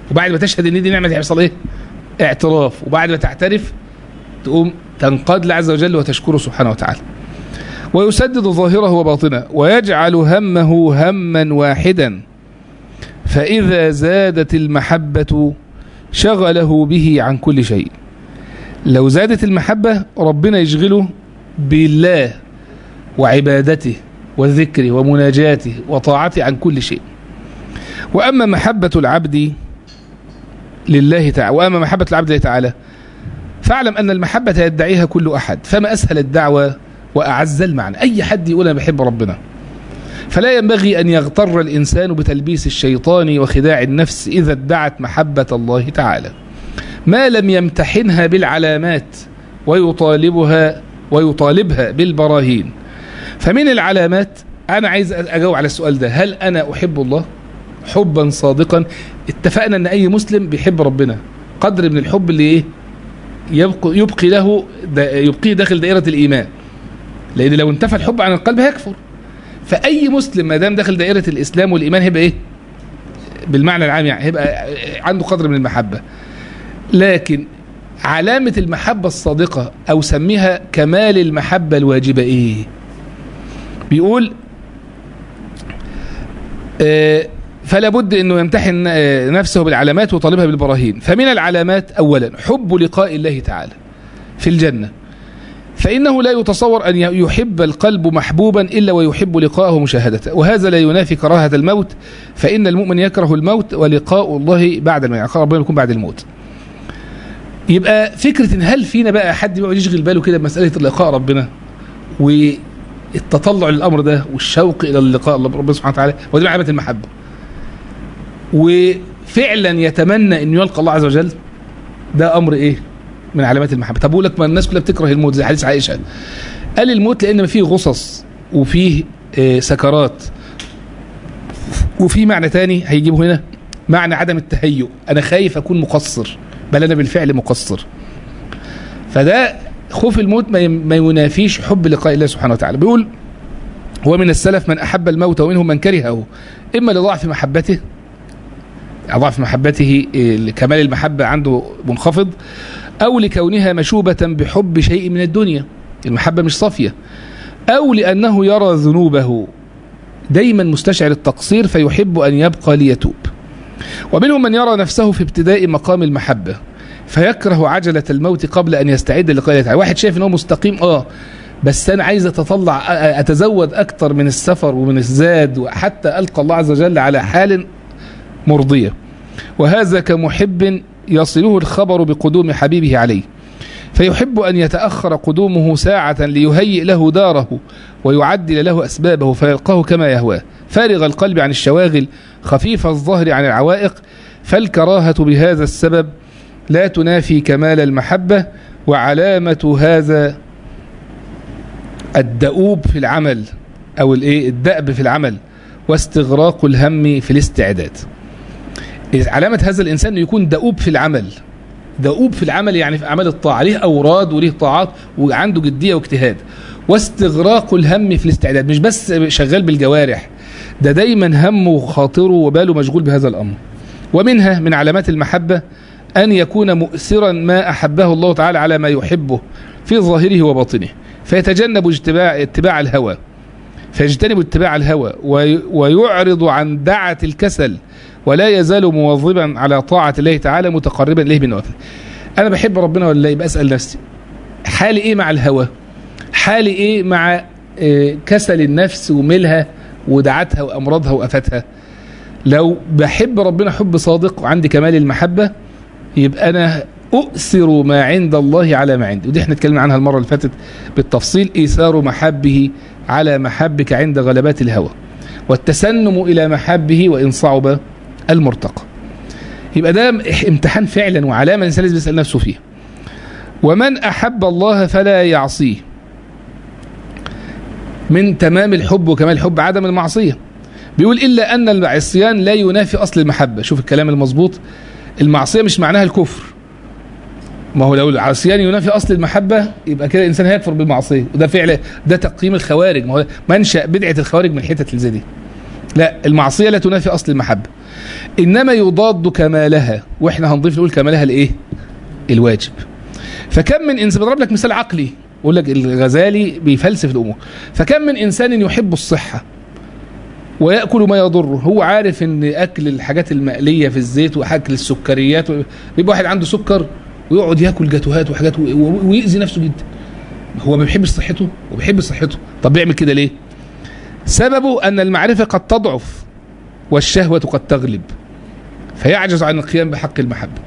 Speaker 1: وبعد ما تشهد ان دي نعمه يحصل ايه اعتراف وبعد ما تعترف تقوم تنقاد لله عز وجل وتشكره سبحانه وتعالى ويسدد ظاهره وباطنه ويجعل همه هما واحدا فإذا زادت المحبة شغله به عن كل شيء لو زادت المحبة ربنا يشغله بالله وعبادته وذكره ومناجاته وطاعته عن كل شيء وأما محبة العبد لله تعالى وأما محبة العبد لله تعالى فاعلم أن المحبة يدعيها كل أحد فما أسهل الدعوة وأعز المعنى أي حد يقول أنا بحب ربنا فلا ينبغي أن يغتر الإنسان بتلبيس الشيطان وخداع النفس إذا ادعت محبة الله تعالى ما لم يمتحنها بالعلامات ويطالبها ويطالبها بالبراهين فمن العلامات أنا عايز أجاوب على السؤال ده هل أنا أحب الله حبا صادقا اتفقنا أن أي مسلم بيحب ربنا قدر من الحب اللي إيه يبقي, يبقي له يبقيه داخل دائرة الإيمان لأن لو انتفى الحب عن القلب هيكفر فأي مسلم ما دام داخل دائرة الإسلام والإيمان هيبقى إيه بالمعنى العام يعني هيبقى عنده قدر من المحبة لكن علامة المحبة الصادقة أو سميها كمال المحبة الواجبة إيه بيقول آه فلا بد أنه يمتحن نفسه بالعلامات وطالبها بالبراهين فمن العلامات أولا حب لقاء الله تعالى في الجنة فإنه لا يتصور أن يحب القلب محبوبا إلا ويحب لقاءه ومشاهدته وهذا لا ينافي كراهة الموت فإن المؤمن يكره الموت ولقاء الله بعد الموت ربنا يكون بعد الموت يبقى فكرة إن هل فينا بقى حد يقعد يشغل باله كده بمسألة لقاء ربنا والتطلع للأمر ده والشوق إلى اللقاء الله ربنا سبحانه وتعالى ودي علامة المحبة وفعلا يتمنى أن يلقى الله عز وجل ده أمر إيه من علامات المحبة طب أقول لك ما الناس كلها بتكره الموت زي حديث عائشة قال الموت لأن فيه غصص وفيه آه سكرات وفي معنى تاني هيجيبه هنا معنى عدم التهيؤ أنا خايف أكون مقصر بل أنا بالفعل مقصر فده خوف الموت ما ينافيش حب لقاء الله سبحانه وتعالى بيقول ومن السلف من أحب الموت ومنهم من كرهه إما لضعف محبته ضعف محبته كمال المحبة عنده منخفض أو لكونها مشوبة بحب شيء من الدنيا المحبة مش صافية أو لأنه يرى ذنوبه دايما مستشعر التقصير فيحب أن يبقى ليتوب ومنهم من يرى نفسه في ابتداء مقام المحبة فيكره عجلة الموت قبل أن يستعد لقاء تعالى واحد شايف أنه مستقيم آه بس أنا عايز أتطلع أتزود أكتر من السفر ومن الزاد وحتى ألقى الله عز وجل على حال مرضية وهذا كمحب يصله الخبر بقدوم حبيبه عليه فيحب أن يتأخر قدومه ساعة ليهيئ له داره ويعدل له أسبابه فيلقاه كما يهواه فارغ القلب عن الشواغل خفيف الظهر عن العوائق فالكراهة بهذا السبب لا تنافي كمال المحبة وعلامة هذا الدؤوب في العمل أو الدأب في العمل واستغراق الهم في الاستعداد علامة هذا الإنسان أنه يكون دؤوب في العمل دؤوب في العمل يعني في أعمال الطاعة ليه أوراد وليه طاعات وعنده جدية واجتهاد واستغراق الهم في الاستعداد مش بس شغال بالجوارح ده دايما همه وخاطره وباله مشغول بهذا الأمر ومنها من علامات المحبة أن يكون مؤثرا ما أحبه الله تعالى على ما يحبه في ظاهره وباطنه فيتجنب اتباع, اتباع الهوى فيجتنب اتباع الهوى ويعرض عن دعة الكسل ولا يزال مواظبا على طاعة الله تعالى متقربا إليه بالنوافل أنا بحب ربنا ولا يبقى أسأل نفسي حالي إيه مع الهوى حالي إيه مع كسل النفس وملها ودعتها وأمراضها وأفتها لو بحب ربنا حب صادق وعندي كمال المحبة يبقى أنا أؤثر ما عند الله على ما عندي ودي احنا اتكلمنا عنها المرة اللي فاتت بالتفصيل إيثار محبه على محبك عند غلبات الهوى والتسنم إلى محبه وإن صعب المرتقى يبقى ده امتحان فعلا وعلامة الإنسان لازم يسأل نفسه فيها ومن أحب الله فلا يعصيه من تمام الحب وكمال الحب عدم المعصية بيقول إلا أن العصيان لا ينافي أصل المحبة شوف الكلام المظبوط المعصية مش معناها الكفر ما هو لو العصيان ينافي أصل المحبة يبقى كده الإنسان هيكفر بالمعصية وده فعل ده تقييم الخوارج ما هو منشأ بدعة الخوارج من الحتة اللي زي دي لا المعصية لا تنافي أصل المحبة إنما يضاد كمالها وإحنا هنضيف نقول كمالها الإيه الواجب فكم من إنسان بضرب لك مثال عقلي يقول لك الغزالي بيفلسف الأمور فكم من إنسان يحب الصحة ويأكل ما يضره هو عارف ان اكل الحاجات المقلية في الزيت واكل السكريات بيبقى واحد عنده سكر ويقعد ياكل جاتوهات وحاجات ويأذي نفسه جدا هو ما بيحبش صحته وبيحب صحته طب بيعمل كده ليه سببه ان المعرفة قد تضعف والشهوة قد تغلب فيعجز عن القيام بحق المحبة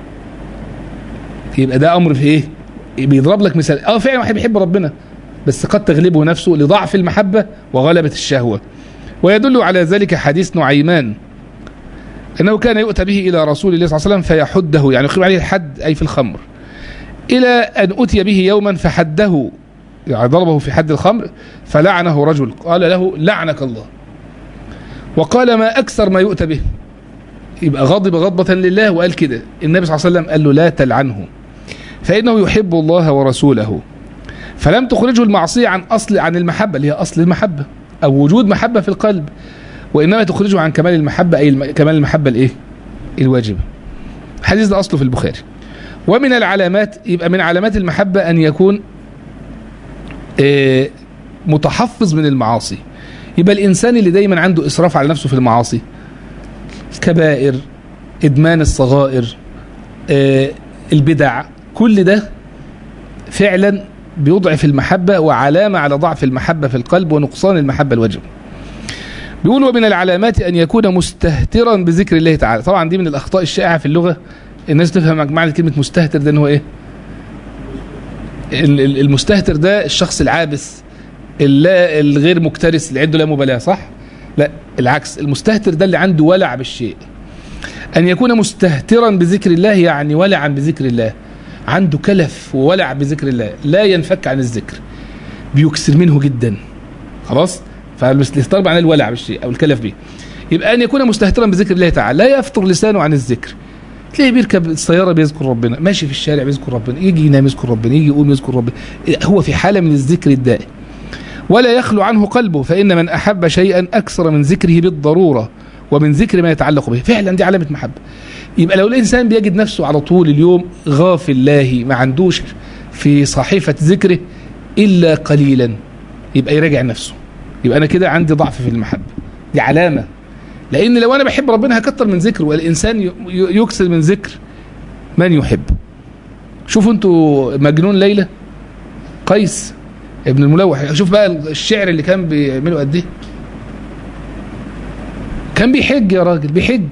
Speaker 1: يبقى ده امر في ايه بيضرب لك مثال اه فعلا واحد بيحب ربنا بس قد تغلبه نفسه لضعف المحبة وغلبة الشهوة ويدل على ذلك حديث نعيمان أنه كان يؤتى به إلى رسول الله صلى الله عليه وسلم فيحده يعني يقيم عليه الحد أي في الخمر إلى أن أتي به يوما فحده يعني ضربه في حد الخمر فلعنه رجل قال له لعنك الله وقال ما أكثر ما يؤتى به يبقى غضب غضبة لله وقال كده النبي صلى الله عليه وسلم قال له لا تلعنه فإنه يحب الله ورسوله فلم تخرجه المعصية عن أصل عن المحبة اللي هي أصل المحبة أو وجود محبة في القلب وإنما تخرجه عن كمال المحبة أي الم... كمال المحبة الإيه الواجبة الحديث ده أصله في البخاري ومن العلامات يبقى من علامات المحبة أن يكون آه متحفظ من المعاصي يبقى الإنسان اللي دايما عنده إسراف على نفسه في المعاصي كبائر إدمان الصغائر آه البدع كل ده فعلا بيضعف المحبة وعلامة على ضعف المحبة في القلب ونقصان المحبة الواجب بيقول ومن العلامات أن يكون مستهترا بذكر الله تعالى طبعا دي من الأخطاء الشائعة في اللغة الناس تفهم معنى كلمة مستهتر ده ان هو ايه المستهتر ده الشخص العابس الغير مكترث اللي عنده لا مبالاة صح لا العكس المستهتر ده اللي عنده ولع بالشيء أن يكون مستهترا بذكر الله يعني ولعا بذكر الله عنده كلف وولع بذكر الله لا ينفك عن الذكر بيكسر منه جدا خلاص فالاستهتار عن الولع بالشيء او الكلف به يبقى ان يكون مستهترا بذكر الله تعالى لا يفطر لسانه عن الذكر تلاقيه بيركب السيارة بيذكر ربنا ماشي في الشارع بيذكر ربنا يجي ينام يذكر ربنا يجي يقوم يذكر ربنا هو في حالة من الذكر الدائم ولا يخلو عنه قلبه فإن من أحب شيئا أكثر من ذكره بالضرورة ومن ذكر ما يتعلق به فعلا دي علامة محبة يبقى لو الإنسان بيجد نفسه على طول اليوم غافل لاهي ما عندوش في صحيفة ذكره إلا قليلا يبقى يراجع نفسه يبقى أنا كده عندي ضعف في المحبة دي علامة لأن لو أنا بحب ربنا هكتر من ذكر والإنسان يكسر من ذكر من يحب شوفوا انتوا مجنون ليلى قيس ابن الملوح شوف بقى الشعر اللي كان بيعمله قد ايه كان بيحج يا راجل بيحج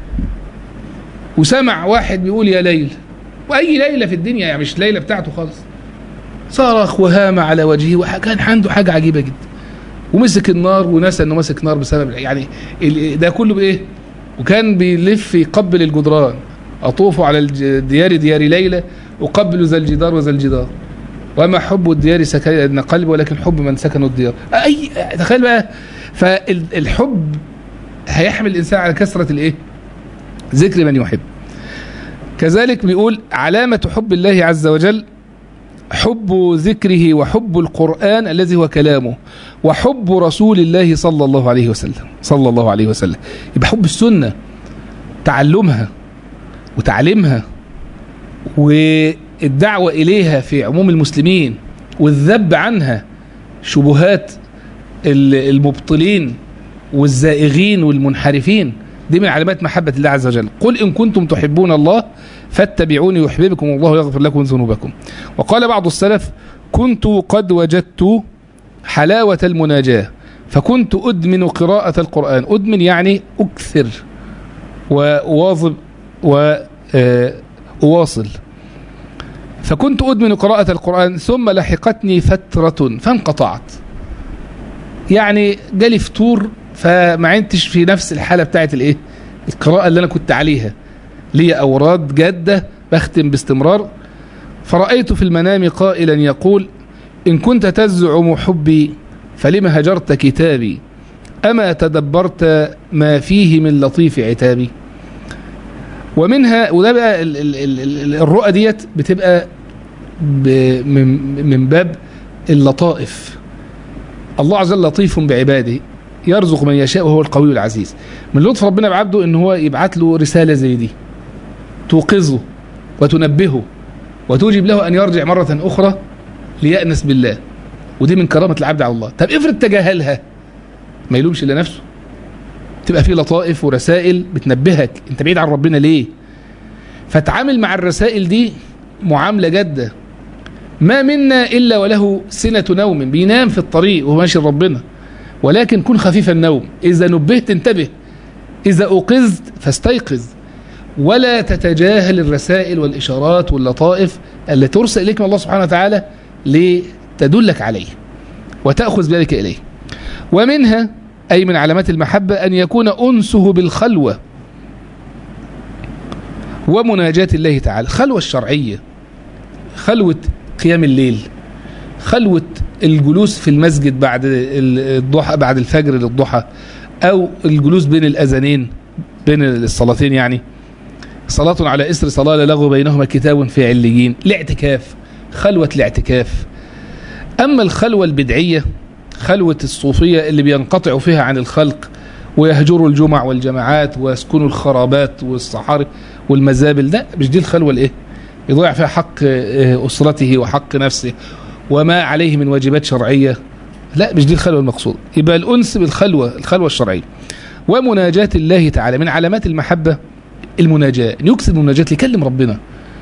Speaker 1: وسمع واحد بيقول يا ليل واي ليله في الدنيا يعني مش ليله بتاعته خالص صرخ وهام على وجهه وكان عنده حاجه عجيبه جدا ومسك النار ونسى انه مسك نار بسبب يعني ده كله بايه وكان بيلف يقبل الجدران اطوف على الديار ديار ليلى اقبل ذا الجدار وذا الجدار وما حب الديار سكن قلب ولكن حب من سكنوا الديار اي تخيل بقى فالحب هيحمل الانسان على كثره الايه ذكر من يحب كذلك بيقول علامة حب الله عز وجل حب ذكره وحب القرآن الذي هو كلامه وحب رسول الله صلى الله عليه وسلم صلى الله عليه وسلم يبقى حب السنة تعلمها وتعليمها والدعوة إليها في عموم المسلمين والذب عنها شبهات المبطلين والزائغين والمنحرفين دي من علامات محبة الله عز وجل قل إن كنتم تحبون الله فاتبعوني يحببكم الله ويغفر لكم ذنوبكم وقال بعض السلف كنت قد وجدت حلاوة المناجاة فكنت أدمن قراءة القرآن أدمن يعني أكثر وأواظب وأواصل فكنت أدمن قراءة القرآن ثم لحقتني فترة فانقطعت يعني جالي فتور فما عدتش في نفس الحالة بتاعت الايه القراءة اللي انا كنت عليها لي اوراد جادة بختم باستمرار فرأيت في المنام قائلا يقول إن كنت تزعم حبي فلما هجرت كتابي أما تدبرت ما فيه من لطيف عتابي ومنها وده بقى الرؤى ديت بتبقى من باب اللطائف الله عز وجل لطيف بعباده يرزق من يشاء وهو القوي العزيز من لطف ربنا بعبده ان هو يبعت له رسالة زي دي توقظه وتنبهه وتوجب له ان يرجع مرة اخرى ليأنس بالله ودي من كرامة العبد على الله طب افرض تجاهلها ما يلومش الا نفسه تبقى في لطائف ورسائل بتنبهك انت بعيد عن ربنا ليه فتعامل مع الرسائل دي معاملة جادة ما منا إلا وله سنة نوم بينام في الطريق وهو ماشي ربنا ولكن كن خفيف النوم إذا نبهت انتبه إذا أوقظت فاستيقظ ولا تتجاهل الرسائل والإشارات واللطائف التي ترسل إليك من الله سبحانه وتعالى لتدلك عليه وتأخذ بذلك إليه ومنها أي من علامات المحبة أن يكون أنسه بالخلوة ومناجاة الله تعالى خلوة الشرعية خلوة قيام الليل خلوة الجلوس في المسجد بعد الضحى بعد الفجر للضحى أو الجلوس بين الأذانين بين الصلاتين يعني صلاة على إسر صلاة لا لغو بينهما كتاب في عليين الاعتكاف خلوة الاعتكاف أما الخلوة البدعية خلوة الصوفية اللي بينقطعوا فيها عن الخلق ويهجروا الجمع والجماعات ويسكنوا الخرابات والصحاري والمزابل ده مش دي الخلوة الايه يضيع فيها حق أسرته وحق نفسه وما عليه من واجبات شرعية لا مش دي الخلوة المقصود يبقى الأنس بالخلوة الخلوة الشرعية ومناجاة الله تعالى من علامات المحبة المناجاة أن يكسب المناجاة ليكلم ربنا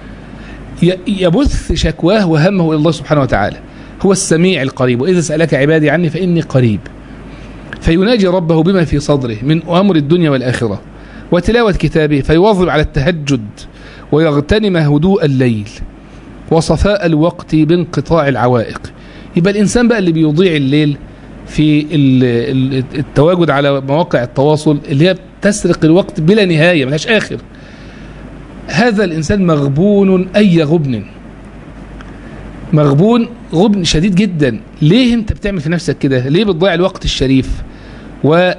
Speaker 1: يبث شكواه وهمه إلى الله سبحانه وتعالى هو السميع القريب وإذا سألك عبادي عني فإني قريب فيناجي ربه بما في صدره من أمر الدنيا والآخرة وتلاوة كتابه فيواظب على التهجد ويغتنم هدوء الليل وصفاء الوقت بانقطاع العوائق يبقى الإنسان بقى اللي بيضيع الليل في التواجد على مواقع التواصل اللي هي تسرق الوقت بلا نهاية ملهاش آخر هذا الإنسان مغبون أي غبن مغبون غبن شديد جدا ليه انت بتعمل في نفسك كده ليه بتضيع الوقت الشريف و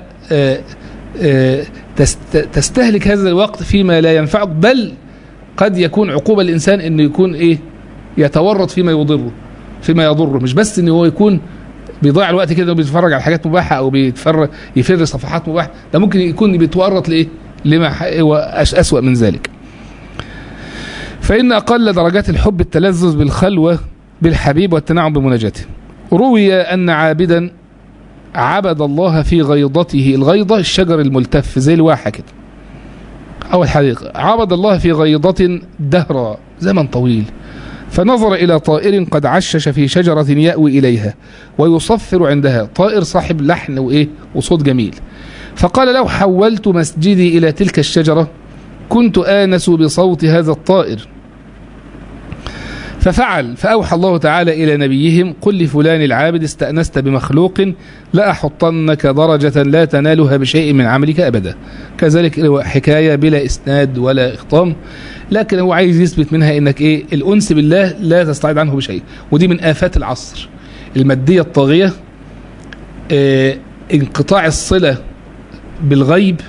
Speaker 1: تستهلك هذا الوقت فيما لا ينفعك بل قد يكون عقوبة الإنسان أنه يكون إيه يتورط فيما يضره فيما يضره مش بس أنه هو يكون بيضيع الوقت كده وبيتفرج على حاجات مباحة أو بيتفرج يفر صفحات مباحة ده ممكن يكون بيتورط لإيه لما هو أسوأ من ذلك فإن أقل درجات الحب التلذذ بالخلوة بالحبيب والتنعم بمناجاته روي أن عابدا عبد الله في غيضته الغيضة الشجر الملتف زي الواحة كده أو الحديقة عبد الله في غيضة دهرا زمن طويل فنظر إلى طائر قد عشش في شجرة يأوي إليها ويصفر عندها طائر صاحب لحن وإيه وصوت جميل فقال لو حولت مسجدي إلى تلك الشجرة كنت آنس بصوت هذا الطائر ففعل فأوحى الله تعالى إلى نبيهم قل لفلان العابد استأنست بمخلوق لا أحطنك درجة لا تنالها بشيء من عملك أبدا كذلك حكاية بلا إسناد ولا إخطام لكن هو عايز يثبت منها إنك إيه الأنس بالله لا تستعيد عنه بشيء ودي من آفات العصر المادية الطاغية آه انقطاع الصلة بالغيب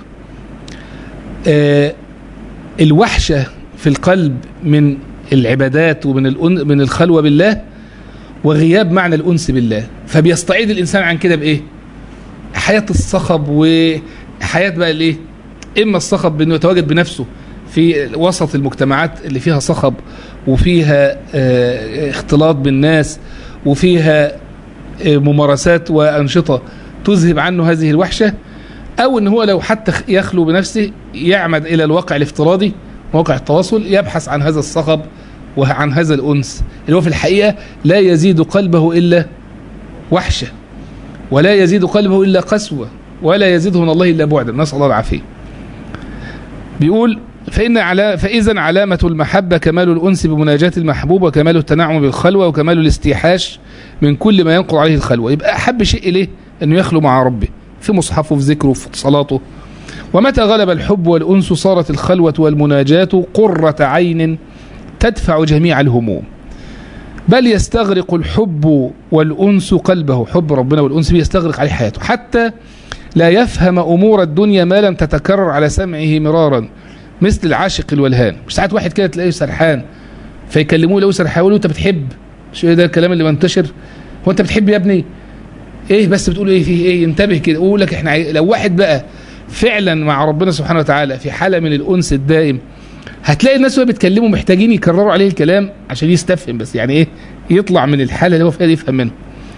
Speaker 1: آه الوحشة في القلب من العبادات ومن الأن من الخلوة بالله وغياب معنى الأنس بالله فبيستعيد الإنسان عن كده بإيه حياة الصخب وحياة بقى الإيه إما الصخب بأنه يتواجد بنفسه في وسط المجتمعات اللي فيها صخب وفيها اه اختلاط بالناس وفيها اه ممارسات وأنشطة تذهب عنه هذه الوحشة أو أن هو لو حتى يخلو بنفسه يعمد إلى الواقع الافتراضي مواقع التواصل يبحث عن هذا الصخب وعن هذا الأنس اللي هو في الحقيقة لا يزيد قلبه إلا وحشة ولا يزيد قلبه إلا قسوة ولا يزيده من الله إلا بعدا نسأل الله العافية بيقول فإن على فإذا علامة المحبة كمال الأنس بمناجاة المحبوب وكمال التنعم بالخلوة وكمال الاستيحاش من كل ما ينقض عليه الخلوة يبقى أحب شيء إليه أنه يخلو مع ربه في مصحفه في ذكره في صلاته ومتى غلب الحب والأنس صارت الخلوة والمناجاة قرة عين تدفع جميع الهموم بل يستغرق الحب والأنس قلبه حب ربنا والأنس يستغرق عليه حياته حتى لا يفهم أمور الدنيا ما لم تتكرر على سمعه مرارا مثل العاشق الولهان مش ساعات واحد كده تلاقيه سرحان فيكلموه لو سرحان يقولوا انت بتحب شو ده الكلام اللي منتشر هو انت بتحب يا ابني ايه بس بتقول ايه فيه ايه انتبه كده قول لك احنا عاي- لو واحد بقى فعلا مع ربنا سبحانه وتعالى في حاله من الانس الدائم هتلاقي الناس وهي بتكلموا محتاجين يكرروا عليه الكلام عشان يستفهم بس يعني ايه يطلع من الحاله اللي هو فيها دي يفهم منه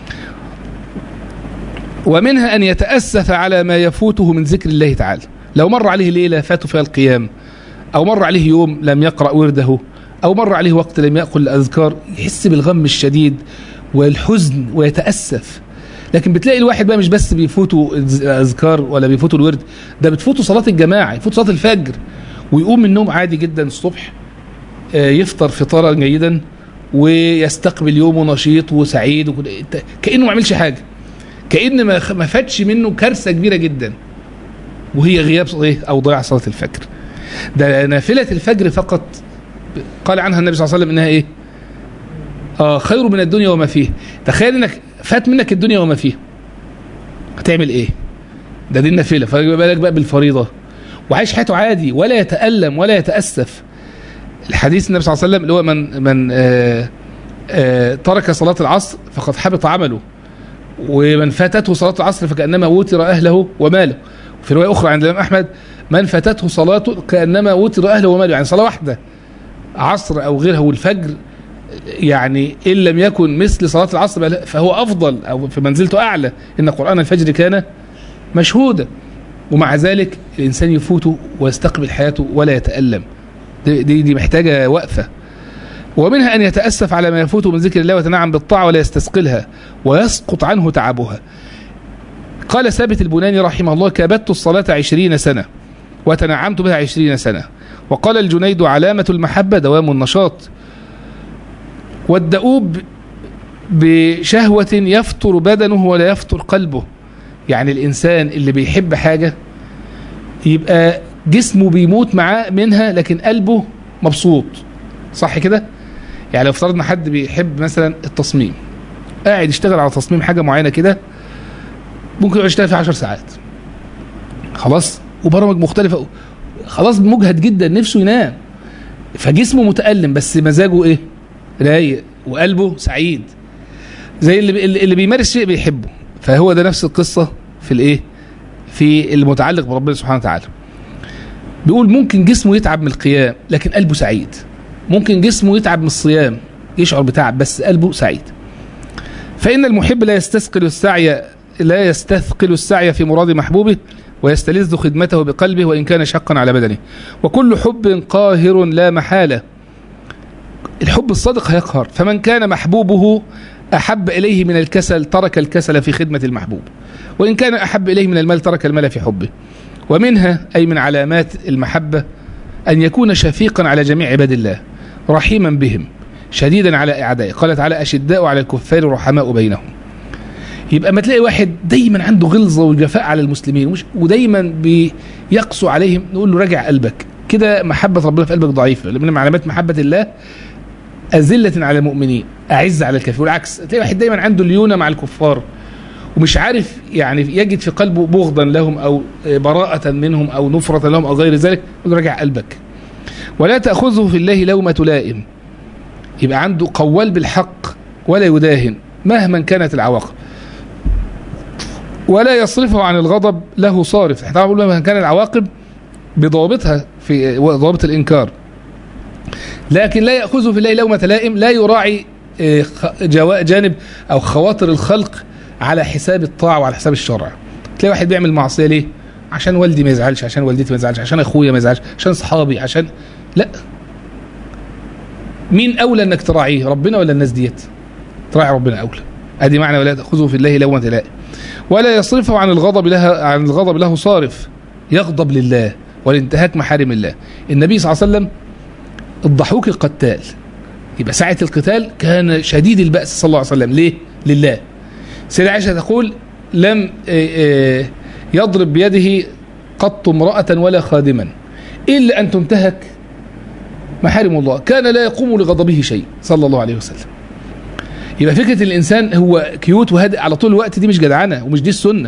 Speaker 1: ومنها ان يتاسف على ما يفوته من ذكر الله تعالى لو مر عليه ليله فاته فيها القيام او مر عليه يوم لم يقرا ورده او مر عليه وقت لم ياكل الاذكار يحس بالغم الشديد والحزن ويتاسف لكن بتلاقي الواحد بقى مش بس بيفوته الاذكار ولا بيفوته الورد ده بتفوته صلاه الجماعه يفوت صلاه الفجر ويقوم من النوم عادي جدا الصبح آه، يفطر فطارا جيدا ويستقبل يومه نشيط وسعيد وكده كانه ما عملش حاجه كان ما ما فاتش منه كارثه كبيره جدا وهي غياب ايه او ضياع صلاه الفجر ده نافله الفجر فقط قال عنها النبي صلى الله عليه وسلم انها ايه اه خير من الدنيا وما فيها تخيل انك فات منك الدنيا وما فيها هتعمل ايه ده دي النافله فما بالك بقى بالفريضه وعايش حياته عادي ولا يتالم ولا يتاسف الحديث النبي صلى الله عليه وسلم اللي هو من من آه آه ترك صلاه العصر فقد حبط عمله ومن فاتته صلاه العصر فكانما وتر اهله وماله في روايه اخرى عند الامام احمد من فاتته صلاته كانما وتر اهله وماله يعني صلاه واحده عصر او غيرها والفجر يعني ان لم يكن مثل صلاه العصر بل- فهو افضل او في منزلته اعلى ان قران الفجر كان مشهودا ومع ذلك الانسان يفوته ويستقبل حياته ولا يتالم دي دي, دي محتاجه وقفه ومنها ان يتاسف على ما يفوته من ذكر الله ويتنعم بالطاعه ولا يستثقلها ويسقط عنه تعبها قال ثابت البناني رحمه الله كابدت الصلاة عشرين سنة وتنعمت بها عشرين سنة وقال الجنيد علامة المحبة دوام النشاط والدؤوب بشهوة يفتر بدنه ولا يفتر قلبه يعني الإنسان اللي بيحب حاجة يبقى جسمه بيموت معاه منها لكن قلبه مبسوط صح كده يعني لو افترضنا حد بيحب مثلا التصميم قاعد يشتغل على تصميم حاجة معينة كده ممكن يقعد يشتغل فيها 10 ساعات خلاص وبرامج مختلفة خلاص مجهد جدا نفسه ينام فجسمه متألم بس مزاجه ايه رايق وقلبه سعيد زي اللي اللي بيمارس شيء بيحبه فهو ده نفس القصة في الايه في المتعلق بربنا سبحانه وتعالى بيقول ممكن جسمه يتعب من القيام لكن قلبه سعيد ممكن جسمه يتعب من الصيام يشعر بتعب بس قلبه سعيد فإن المحب لا يستثقل السعي لا يستثقل السعي في مراد محبوبه ويستلذ خدمته بقلبه وإن كان شقا على بدنه وكل حب قاهر لا محالة الحب الصادق هيقهر فمن كان محبوبه أحب إليه من الكسل ترك الكسل في خدمة المحبوب وإن كان أحب إليه من المال ترك المال في حبه ومنها أي من علامات المحبة أن يكون شفيقا على جميع عباد الله رحيما بهم شديدا على أعدائه قال تعالى أشداء على الكفار رحماء بينهم يبقى ما تلاقي واحد دايما عنده غلظة وجفاء على المسلمين ومش ودايما بيقسو عليهم نقول له راجع قلبك كده محبة ربنا في قلبك ضعيفة من علامات محبة الله أذلة على المؤمنين أعز على الكافرين والعكس تلاقي واحد دايما عنده ليونة مع الكفار ومش عارف يعني يجد في قلبه بغضا لهم أو براءة منهم أو نفرة لهم أو غير ذلك يقول له راجع قلبك ولا تأخذه في الله لومة لائم يبقى عنده قوال بالحق ولا يداهن مهما كانت العواقب ولا يصرفه عن الغضب له صارف احنا بنقول مهما كان العواقب بضوابطها في ضوابط الإنكار لكن لا يأخذه في الله لومة لائم لا يراعي جانب أو خواطر الخلق على حساب الطاعة وعلى حساب الشرع تلاقي واحد بيعمل معصية ليه عشان والدي ما يزعلش عشان والدتي ما تزعلش عشان اخويا ما يزعلش عشان اصحابي عشان لا مين اولى انك تراعيه ربنا ولا الناس ديت تراعي ربنا اولى ادي معنى ولا تاخذه في الله لومة لائم ولا يصرفه عن الغضب لها عن الغضب له صارف يغضب لله والانتهاك محارم الله النبي صلى الله عليه وسلم الضحوك القتال يبقى ساعة القتال كان شديد البأس صلى الله عليه وسلم ليه لله سيدة عائشة تقول لم يضرب بيده قط امرأة ولا خادما إلا أن تنتهك محارم الله كان لا يقوم لغضبه شيء صلى الله عليه وسلم يبقى فكرة الإنسان هو كيوت وهادئ على طول الوقت دي مش جدعنة ومش دي السنة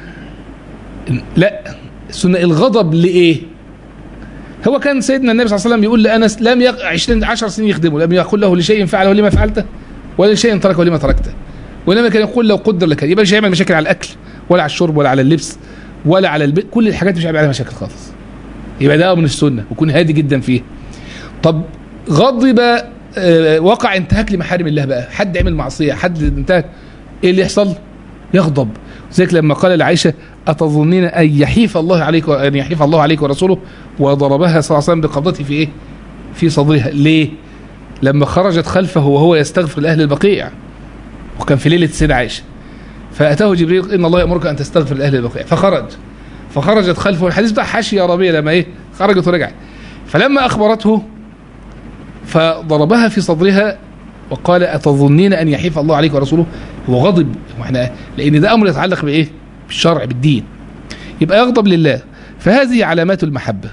Speaker 1: لا السنة الغضب لإيه هو كان سيدنا النبي صلى الله عليه وسلم يقول لأنس لم يق... 20 10 سنين يخدمه لم يقول له لشيء فعله لما فعلته ولا لشيء تركه لما تركته وإنما كان يقول لو قدر لك يبقى مش هيعمل مشاكل على الأكل ولا على الشرب ولا على اللبس ولا على البيت كل الحاجات مش هيعمل عليها مشاكل خالص يبقى ده من السنة ويكون هادي جدا فيه طب غضب آه، وقع انتهاك لمحارم الله بقى حد عمل معصية حد انتهك ايه اللي يحصل يغضب ذلك لما قال لعائشة أتظنين أن يحيف الله عليك أن يحيف الله عليك ورسوله وضربها صلى الله عليه وسلم بقبضته في إيه في صدرها ليه لما خرجت خلفه وهو يستغفر لأهل البقيع وكان في ليلة السيدة عائشة فأتاه جبريل إن الله يأمرك أن تستغفر لأهل البقيع فخرج فخرجت خلفه الحديث بتاع حاشية ربيع لما إيه خرجت ورجعت فلما أخبرته فضربها في صدرها وقال أتظنين أن يحيف الله عليك ورسوله هو غضب واحنا لأن ده أمر يتعلق بإيه بالشرع بالدين يبقى يغضب لله فهذه علامات المحبة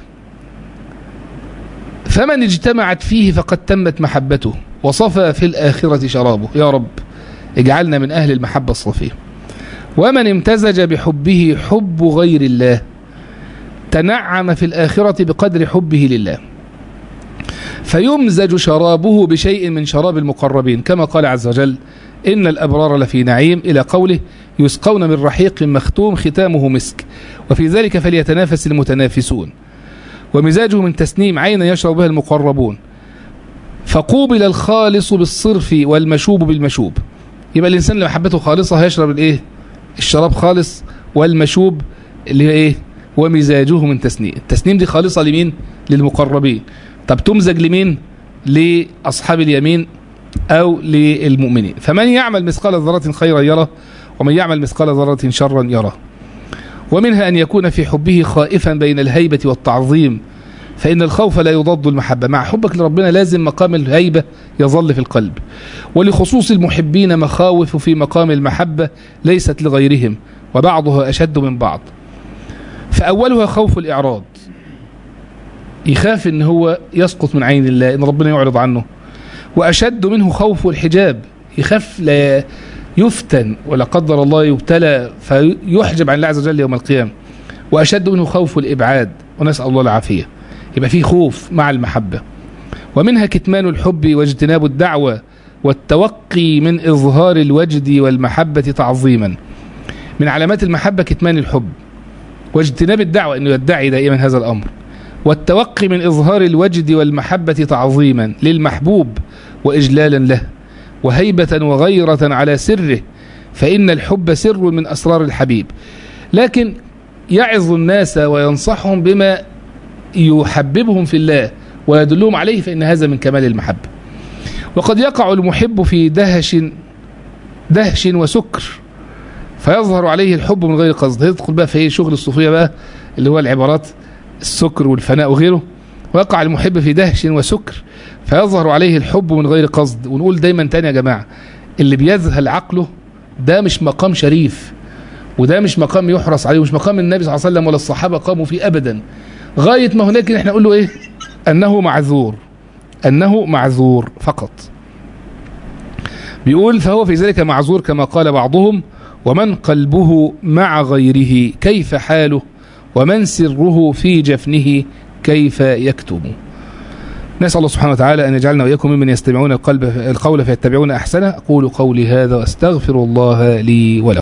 Speaker 1: فمن اجتمعت فيه فقد تمت محبته وصفى في الآخرة شرابه يا رب اجعلنا من أهل المحبة الصفية ومن امتزج بحبه حب غير الله تنعم في الآخرة بقدر حبه لله فيمزج شرابه بشيء من شراب المقربين كما قال عز وجل إن الأبرار لفي نعيم إلى قوله يسقون من رحيق مختوم ختامه مسك وفي ذلك فليتنافس المتنافسون ومزاجه من تسنيم عين يشرب بها المقربون فقوبل الخالص بالصرف والمشوب بالمشوب يبقى الإنسان اللي محبته خالصة هيشرب الإيه الشراب خالص والمشوب اللي هي إيه ومزاجه من تسنيم التسنيم دي خالصة لمين للمقربين طب تمزج لمين لأصحاب اليمين أو للمؤمنين فمن يعمل مثقال ذرة خيرا يره ومن يعمل مثقال ذرة شرا يره ومنها أن يكون في حبه خائفا بين الهيبة والتعظيم فإن الخوف لا يضاد المحبة مع حبك لربنا لازم مقام الهيبة يظل في القلب ولخصوص المحبين مخاوف في مقام المحبة ليست لغيرهم وبعضها أشد من بعض فأولها خوف الإعراض يخاف ان هو يسقط من عين الله ان ربنا يعرض عنه واشد منه خوف الحجاب يخاف لا يفتن ولا قدر الله يبتلى فيحجب عن الله عز وجل يوم القيامة واشد منه خوف الابعاد ونسال الله العافيه يبقى في خوف مع المحبه ومنها كتمان الحب واجتناب الدعوه والتوقي من اظهار الوجد والمحبه تعظيما من علامات المحبه كتمان الحب واجتناب الدعوه انه يدعي دائما هذا الامر والتوقي من إظهار الوجد والمحبة تعظيما للمحبوب وإجلالا له وهيبة وغيرة على سره فإن الحب سر من أسرار الحبيب لكن يعظ الناس وينصحهم بما يحببهم في الله ويدلهم عليه فإن هذا من كمال المحبة وقد يقع المحب في دهش دهش وسكر فيظهر عليه الحب من غير قصد يدخل بقى في شغل الصوفية بقى اللي هو العبارات السكر والفناء وغيره ويقع المحب في دهش وسكر فيظهر عليه الحب من غير قصد ونقول دايما تاني يا جماعة اللي بيذهل عقله ده مش مقام شريف وده مش مقام يحرص عليه ومش مقام النبي صلى الله عليه وسلم ولا الصحابة قاموا فيه أبدا غاية ما هناك احنا نقول له ايه أنه معذور أنه معذور فقط بيقول فهو في ذلك معذور كما قال بعضهم ومن قلبه مع غيره كيف حاله ومن سره في جفنه كيف يكتم نسأل الله سبحانه وتعالى أن يجعلنا وإياكم ممن يستمعون القلب القول فيتبعون أحسنه أقول قولي هذا وأستغفر الله لي ولكم